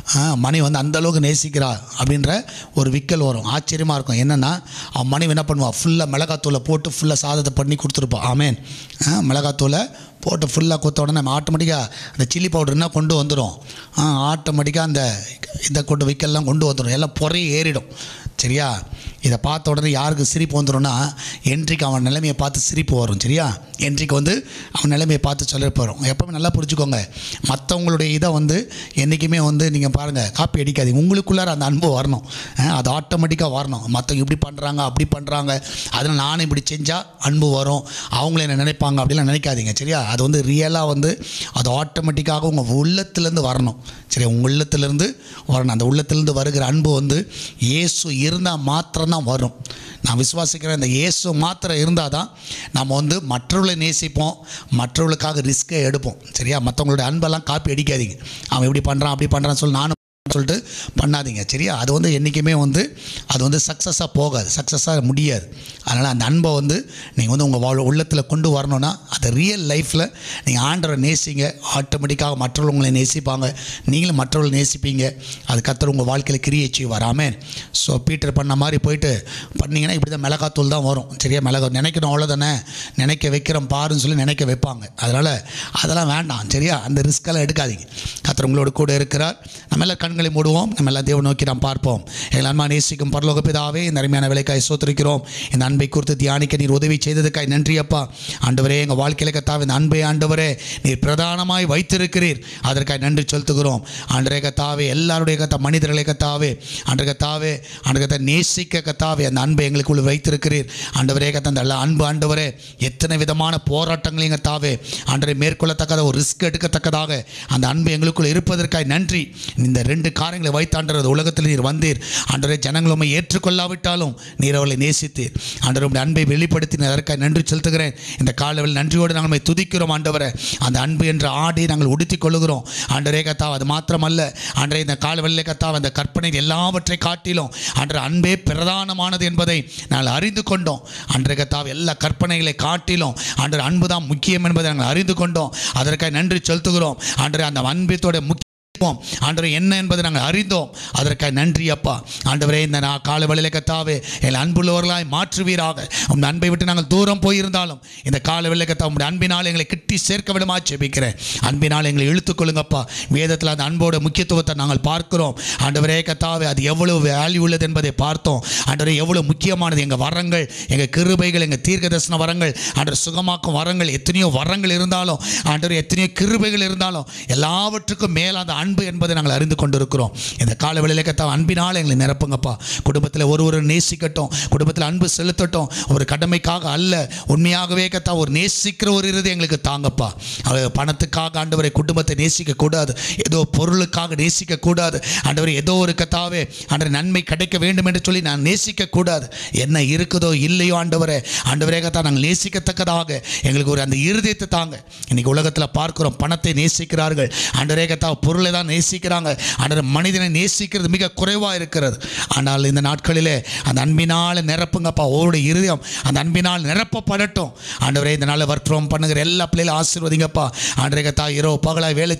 மணி வந்து அந்த அளவுக்கு நேசிக்கிறா அப்படின்ற ஒரு விக்கல் வரும் ஆச்சரியமாக இருக்கும் என்னென்னா அவன் மனைவி என்ன பண்ணுவாள் ஃபுல்லாக மிளகாத்தூளை போட்டு ஃபுல்லாக சாதத்தை பண்ணி கொடுத்துருப்பான் ஆமேன் ஆ, மிளகாத்தூளை போட்டு ஃபுல்லாக கொடுத்த உடனே நம்ம ஆட்டோமேட்டிக்காக அந்த சில்லி பவுடர்னா கொண்டு வந்துடும் ஆட்டோமேட்டிக்காக அந்த இதை கொண்டு விக்கல்லாம் கொண்டு வந்துடும் எல்லாம் பொறைய ஏறிடும் சரியா இதை பார்த்த உடனே யாருக்கு சிரிப்பு வந்துடும்னா என்ட்ரிக்கு அவன் நிலைமையை பார்த்து சிரிப்பு வரும் சரியா என்ட்ரிக்கு வந்து அவன் நிலைமையை பார்த்து சொல்ல போகிறோம் எப்பவுமே நல்லா புரிஞ்சுக்கோங்க மற்றவங்களுடைய இதை வந்து என்றைக்குமே வந்து நீங்கள் பாருங்கள் காப்பி அடிக்காதீங்க உங்களுக்குள்ளார அந்த அன்பு வரணும் அஹ் அது ஆட்டோமேட்டிக்காக வரணும் மற்றவங்க இப்படி பண்ணுறாங்க அப்படி பண்ணுறாங்க அதில் நானும் இப்படி செஞ்சால் அன்பு வரும் அவங்கள என்ன நினைப்பாங்க அப்படிலாம் நினைக்காதீங்க சரியா அது வந்து ரியலாக வந்து அது ஆட்டோமேட்டிக்காக உங்கள் உள்ளத்துலேருந்து வரணும் சரியா உங்கள் உள்ளத்துலேருந்து வரணும் அந்த உள்ளத்துலேருந்து வருகிற அன்பு வந்து இயேசு இருந்தால் மாத்திரம்தான் வரும் நான் விசுவாசிக்கிறேன் இந்த இயேசு மாத்திரம் இருந்தால் தான் நம்ம வந்து மற்றவர்களை நேசிப்போம் மற்றவர்களுக்காக ரிஸ்க்கை எடுப்போம் சரியா மற்றவங்களுடைய அன்பெல்லாம் காப்பி அடிக்காதீங்க அவன் இப்படி பண்ணுறான் அப்படி பண்ணுறான்னு சொல்லி நானும் சொல்லிட்டு பண்ணாதீங்க சரியா அது வந்து என்றைக்குமே வந்து அது வந்து சக்ஸஸாக போகாது சக்ஸஸாக முடியாது அதனால் அந்த அன்பை வந்து நீங்கள் வந்து உங்கள் வாழ் உள்ளத்தில் கொண்டு வரணும்னா அதை ரியல் லைஃப்பில் நீங்கள் ஆண்டவரை நேசிங்க ஆட்டோமேட்டிக்காக மற்றவர்கள் உங்களை நேசிப்பாங்க நீங்களும் மற்றவர்கள் நேசிப்பீங்க அது கத்தர் உங்கள் வாழ்க்கையில் கிரியை செய்வார் ஆமென் ஸோ பீட்டர் பண்ண மாதிரி போயிட்டு பண்ணீங்கன்னா இப்படி தான் மிளகாத்தூள் தான் வரும் சரியா மிளகா நினைக்கணும் அவ்வளோதானே நினைக்க வைக்கிறோம் பாருன்னு சொல்லி நினைக்க வைப்பாங்க அதனால் அதெல்லாம் வேண்டாம் சரியா அந்த ரிஸ்க்கெல்லாம் எடுக்காதீங்க கத்தர் உங்களோட கூட இருக்கிறார் நம்ம எல்லாம் கண்களை மூடுவோம் நம்ம எல்லாம் தேவன் நோக்கி நாம் பார்ப்போம் எங்கள் அன்மா நேசிக்கும் பரலோக பிதாவே இந்த அருமையான விலைக்காய் சோத்திருக்கிறோம் இந்த அன்பை குறித்து தியானிக்க நீர் உதவி செய்ததுக்காய் நன்றி அப்பா ஆண்டவரே எங்கள் வாழ்க்கையில கத்தாவே இந்த அன்பை ஆண்டவரே நீர் பிரதானமாய் வைத்திருக்கிறீர் அதற்காக நன்றி செலுத்துகிறோம் ஆண்டரே கத்தாவே எல்லாருடைய கத்தா மனிதர்களை கத்தாவே ஆண்டரை கத்தாவே ஆண்டு கத்தா நேசிக்க கத்தாவே அந்த அன்பை எங்களுக்குள்ள வைத்திருக்கிறீர் ஆண்டவரே கத்தா அந்த எல்லா அன்பு ஆண்டவரே எத்தனை விதமான போராட்டங்களையும் கத்தாவே ஆண்டரை மேற்கொள்ளத்தக்கத ஒரு ரிஸ்க் எடுக்கத்தக்கதாக அந்த அன்பு எங்களுக்குள் இருப்பதற்காக நன்றி இந்த ரெண்டு காரியங்களை வைத்தாண்டது உலகத்தில் நீர் வந்தீர் ஆண்டவரே ஜனங்கள் உண்மை ஏற்றுக்கொள்ளாவிட்டாலும் நீர் அவளை நேசித்தீர் ஆண்டவர் உடைய அன்பை வெளிப்படுத்தின அதற்காக நன்றி செலுத்துகிறேன் இந்த காலவில் நன்றியோடு நாங்கள் உம்மை துதிக்கிறோம் ஆண்டவரை அந்த அன்பு என்ற ஆடை நாங்கள் உடுத்திக் கொள்ளுகிறோம் ஆண்டரே கத்தாவ் அது மாத்திரமல்ல ஆண்டரே இந்த காலவெளியிலே கத்தாவ் அந்த கற்பனை எல்லாவற்றை காட்டிலும் ஆண்டர் அன்பே பிரதானமானது என்பதை நாங்கள் அறிந்து கொண்டோம் அன்றைய கத்தாவ் எல்லா கற்பனைகளை காட்டிலும் ஆண்டர் அன்பு தான் முக்கியம் என்பதை நாங்கள் அறிந்து கொண்டோம் அதற்காக நன்றி செலுத்துகிறோம் ஆண்டரே அந்த அன்பத்தோட முக்கிய ஆண்டவரே என்ன என்பதை நாங்கள் அறிந்தோம் அதற்காக நன்றி அப்பா ஆண்டவரே இந்த நான் கால வேளையிலே கத்தாவே எங்கள் அன்புள்ளவர்களாய் மாற்றுவீராக உங்கள் அன்பை விட்டு நாங்கள் தூரம் போயிருந்தாலும் இந்த கால வேளையிலே கத்தா உங்களுடைய அன்பினால் எங்களை கிட்டி சேர்க்க விடமா ஜெபிக்கிறேன் அன்பினால் எங்களை இழுத்துக்கொள்ளுங்கப்பா வேதத்தில் அந்த அன்போட முக்கியத்துவத்தை நாங்கள் பார்க்கிறோம் ஆண்டவரே கத்தாவே அது எவ்வளவு வேல்யூ உள்ளது என்பதை பார்த்தோம் ஆண்டவரே எவ்வளவு முக்கியமானது எங்கள் வரங்கள் எங்கள் கிருபைகள் எங்கள் தீர்க்க தரிசன வரங்கள் ஆண்டவர் சுகமாக்கும் வரங்கள் எத்தனையோ வரங்கள் இருந்தாலும் ஆண்டவர் எத்தனையோ கிருபைகள் இருந்தாலும் எல்லாவற்றுக்கும் மேல் அந்த அன்பு என்பதை நாங்கள் அறிந்து கொண்டிருக்கிறோம் இந்த கால வேளையிலே கத்தா அன்பினால் எங்களை நிரப்புங்கப்பா குடும்பத்தில் ஒரு ஒரு நேசிக்கட்டும் குடும்பத்தில் அன்பு செலுத்தட்டும் ஒரு கடமைக்காக அல்ல உண்மையாகவே கத்தா ஒரு நேசிக்கிற ஒரு இறுதி எங்களுக்கு தாங்கப்பா அவர் பணத்துக்காக ஆண்டவரை குடும்பத்தை நேசிக்க கூடாது ஏதோ பொருளுக்காக நேசிக்க கூடாது ஆண்டவரை ஏதோ ஒரு கத்தாவே ஆண்டவர் நன்மை கிடைக்க வேண்டும் என்று சொல்லி நான் நேசிக்க கூடாது என்ன இருக்குதோ இல்லையோ ஆண்டவரே ஆண்டவரே கத்தா நாங்கள் நேசிக்கத்தக்கதாக எங்களுக்கு ஒரு அந்த இருதயத்தை தாங்க இன்னைக்கு உலகத்தில் பார்க்கிறோம் பணத்தை நேசிக்கிறார்கள் ஆண்டவரே கத்தா பொருளை தான் நேசிக்கிறாங்க ஆண்டவர் மனிதனை நேசிக்கிறது மிக குறைவாக இருக்கிறது ஆனால் இந்த நாட்களிலே அந்த அன்பினால் நிரப்புங்கப்பா ஒவ்வொரு இருதயம் அந்த அன்பினால் நிரப்பப்படட்டும் ஆண்டவரே இந்த நாளில் ஒர்க் ஃப்ரம் பண்ணுகிற எல்லா பிள்ளைகளும் ஆசீர்வதிங்கப்பா ஆண்டரே கத்தா இரவு பகலாக வேலை செய்கிற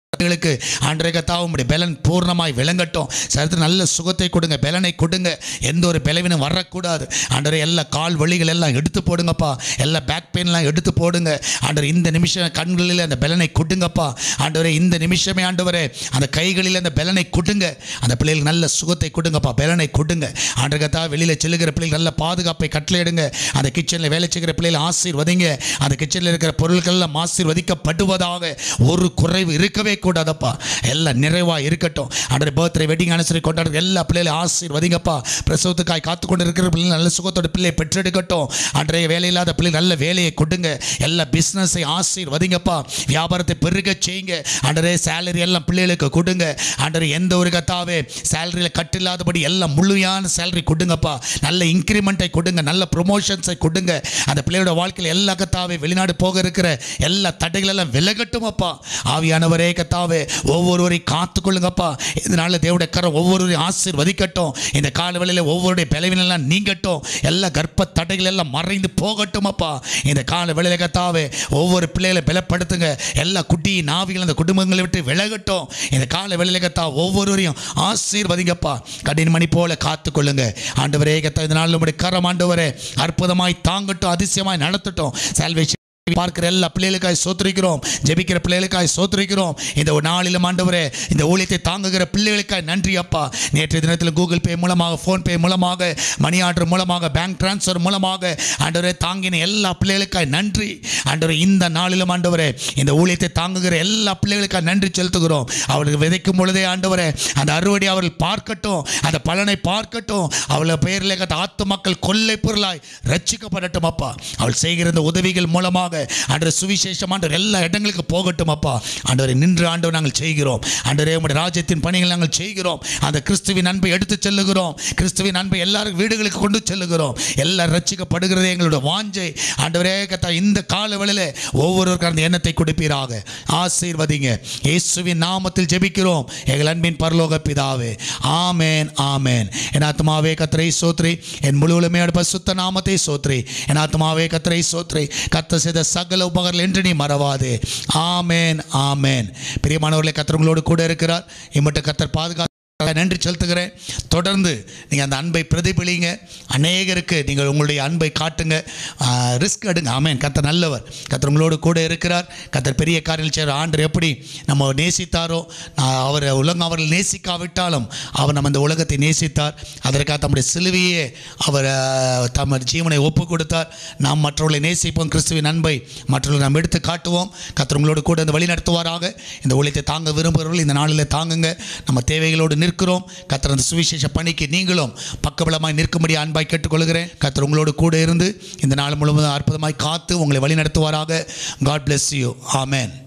பிள்ளைகளுக்கு ஆண்டரை கத்தாவும் உம்முடைய பலன் பூர்ணமாய் விளங்கட்டும் சரித்து நல்ல சுகத்தை கொடுங்க பலனை கொடுங்க எந்த ஒரு பலவீனம் வரக்கூடாது ஆண்டரை எல்லா கால் வலிகள் எல்லாம் எடுத்து போடுங்கப்பா எல்லா பேக் பெயின்லாம் எடுத்து போடுங்க ஆண்டவர் இந்த நிமிஷம் கண்களில் அந்த பலனை கொடுங்கப்பா ஆண்டவரே இந்த நிமிஷமே ஆண்டவரே அந்த கைகளில் அந்த பலனை கொடுங்க அந்த பிள்ளைகளுக்கு நல்ல சுகத்தை கொடுங்கப்பா பலனை கொடுங்க ஆண்டர் கத்தா வெளியில் செல்லுகிற பிள்ளைகள் நல்ல பாதுகாப்பை கட்டளையிடுங்க அந்த கிச்சனில் வேலை செய்கிற பிள்ளைகளை ஆசீர்வதிங்க அந்த கிச்சனில் இருக்கிற பொருட்கள் எல்லாம் ஆசீர்வதிக்கப்படுவதாக ஒரு குறைவு இருக்கவே கூடாதப்பா எல்லாம் நிறைவாக இருக்கட்டும் அன்றைய பர்த்டே வெட்டிங் அனுசரி கொண்டாடுற எல்லா பிள்ளைகளையும் ஆசீர்வதிங்கப்பா பிரசவத்துக்காய் காத்து கொண்டு இருக்கிற பிள்ளை நல்ல சுகத்தோட பிள்ளையை பெற்றெடுக்கட்டும் அன்றைய வேலை இல்லாத பிள்ளை நல்ல வேலையை கொடுங்க எல்லா பிஸ்னஸை ஆசீர்வதிங்கப்பா வியாபாரத்தை பெருக செய்யுங்க அன்றே சேலரி எல்லாம் பிள்ளைகளுக்கு கொடுங்க அன்றே எந்த ஒரு கத்தாவே சேலரியில் கட்டில்லாதபடி எல்லாம் முழுமையான சேலரி கொடுங்கப்பா நல்ல இன்க்ரிமெண்ட்டை கொடுங்க நல்ல ப்ரொமோஷன்ஸை கொடுங்க அந்த பிள்ளையோட வாழ்க்கையில் எல்லா கத்தாவே வெளிநாடு போக இருக்கிற எல்லா தடைகள் எல்லாம் விலகட்டும் அப்பா ஆவியானவரே கத்தாவே ஒவ்வொருவரையும் காத்துக்கொள்ளுங்கப்பா இதனால தேவடைய கரம் ஒவ்வொருவரையும் ஆசீர்வதிக்கட்டும் இந்த காலவெளியில் ஒவ்வொருடைய பிளவினெல்லாம் நீங்கட்டும் எல்லா கர்ப்ப தடைகள் எல்லாம் மறைந்து போகட்டும் அப்பா இந்த கால வேளையில கத்தாவே ஒவ்வொரு பிள்ளைகளை பலப்படுத்துங்க எல்லா குட்டி நாவிகள் அந்த குடும்பங்களை விட்டு விலகட்டும் இந்த கால வேளையில கத்தா ஒவ்வொருவரையும் ஆசீர்வதிங்கப்பா கடின மணி போல காத்துக்கொள்ளுங்க ஆண்டவரே கத்தா இந்த நாள் உடைய கரம் ஆண்டவரே அற்புதமாய் தாங்கட்டும் அதிசயமாய் நடத்தட்டும் சால்வேஷன் பார்க்கிற எல்லா பிள்ளைகளுக்காய் சோத்திரிக்கிறோம் ஜெபிக்கிற பிள்ளைகளுக்காய் சோத்திரிக்கிறோம் இந்த ஒரு நாளிலும் ஆண்டவரே இந்த ஊழியத்தை தாங்குகிற பிள்ளைகளுக்காய் நன்றி அப்பா நேற்றைய தினத்தில் கூகுள் பே மூலமாக ஃபோன்பே மூலமாக மணி ஆர்டர் மூலமாக பேங்க் டிரான்ஸ்ஃபர் மூலமாக ஆண்டவரே தாங்கின எல்லா பிள்ளைகளுக்காய் நன்றி ஆண்டவரே இந்த நாளிலும் ஆண்டவரே இந்த ஊழியத்தை தாங்குகிற எல்லா பிள்ளைகளுக்காய் நன்றி செலுத்துகிறோம் அவர்களுக்கு விதைக்கும் பொழுதே ஆண்டவரே அந்த அறுவடை அவர்கள் பார்க்கட்டும் அந்த பலனை பார்க்கட்டும் அவளை பெயரில் கத்த ஆத்து மக்கள் கொள்ளை பொருளாய் ரட்சிக்கப்படட்டும் அப்பா அவள் செய்கிற இந்த உதவிகள் மூலமாக ஆண்டவர் சுவிசேஷம் ஆண்டவர் எல்லா இடங்களுக்கு போகட்டும் அப்பா ஆண்டவரை நின்று ஆண்டவர் நாங்கள் செய்கிறோம் ஆண்டவரே உம்முடைய ராஜ்யத்தின் பணிகள் நாங்கள் செய்கிறோம் அந்த கிறிஸ்துவின் அன்பை எடுத்து செல்லுகிறோம் கிறிஸ்துவின் அன்பை எல்லாரும் வீடுகளுக்கு கொண்டு செல்லுகிறோம் எல்லாம் ரட்சிக்கப்படுகிறதே எங்களோட வாஞ்சை ஆண்டவரே கத்தா இந்த கால வேளையில ஒவ்வொருவருக்கும் அந்த எண்ணத்தை கொடுப்பீராக ஆசீர்வதிங்க இயேசுவின் நாமத்தில் ஜெபிக்கிறோம் எங்கள் அன்பின் பரலோக பிதாவே ஆமேன் ஆமேன் என் ஆத்மாவே கத்தரை சோத்ரி என் முழுவலுமே பசுத்த நாமத்தை சோத்ரி என் ஆத்மாவே கத்தரை சோத்ரி கத்த செய்த சகல உபகரணங்கள் என்று நீ மறவாதே ஆமேன் ஆமேன் பிரியமானவர்களே கத்தர் உங்களோடு கூட இருக்கிறார் இம்மட்ட கத்தர் பாதுகா நன்றி செலுத்துகிறேன் தொடர்ந்து நீங்கள் அந்த அன்பை பிரதிபலிங்க அநேகருக்கு நீங்கள் உங்களுடைய அன்பை காட்டுங்க ரிஸ்க் எடுங்க ஆமேன் கத்தர் நல்லவர் கத்தர் உங்களோடு கூட இருக்கிறார் கத்தர் பெரிய காரியங்கள் செய்கிற ஆண்டர் எப்படி நம்ம நேசித்தாரோ நான் அவர் உலகம் அவர்கள் நேசிக்காவிட்டாலும் அவர் நம்ம இந்த உலகத்தை நேசித்தார் அதற்காக தம்முடைய சிலுவையே அவர் அஹ், தம் ஜீவனை ஒப்பு கொடுத்தார் நாம் மற்றவர்களை நேசிப்போம் கிறிஸ்துவின் அன்பை மற்றவர்களை நாம் எடுத்து காட்டுவோம் கத்தர் உங்களோடு கூட இந்த வழி நடத்துவாராக இந்த ஊழியத்தை தாங்க விரும்புகிறவர்கள் இந்த நாளில் தாங்குங்க நம்ம தேவைகளோடு நிற்கிறோம் கத்தர் அந்த சுவிசேஷ பணிக்கு நீங்களும் பக்கபலமாய் நிற்கும்படி அன்பாய் கேட்டுக்கொள்கிறேன் கத்தர் உங்களோடு கூட இருந்து இந்த நாள் முழுவதும் அற்புதமாய் காத்து உங்களை வழி நடத்துவாராக காட் bless யூ ஆமென்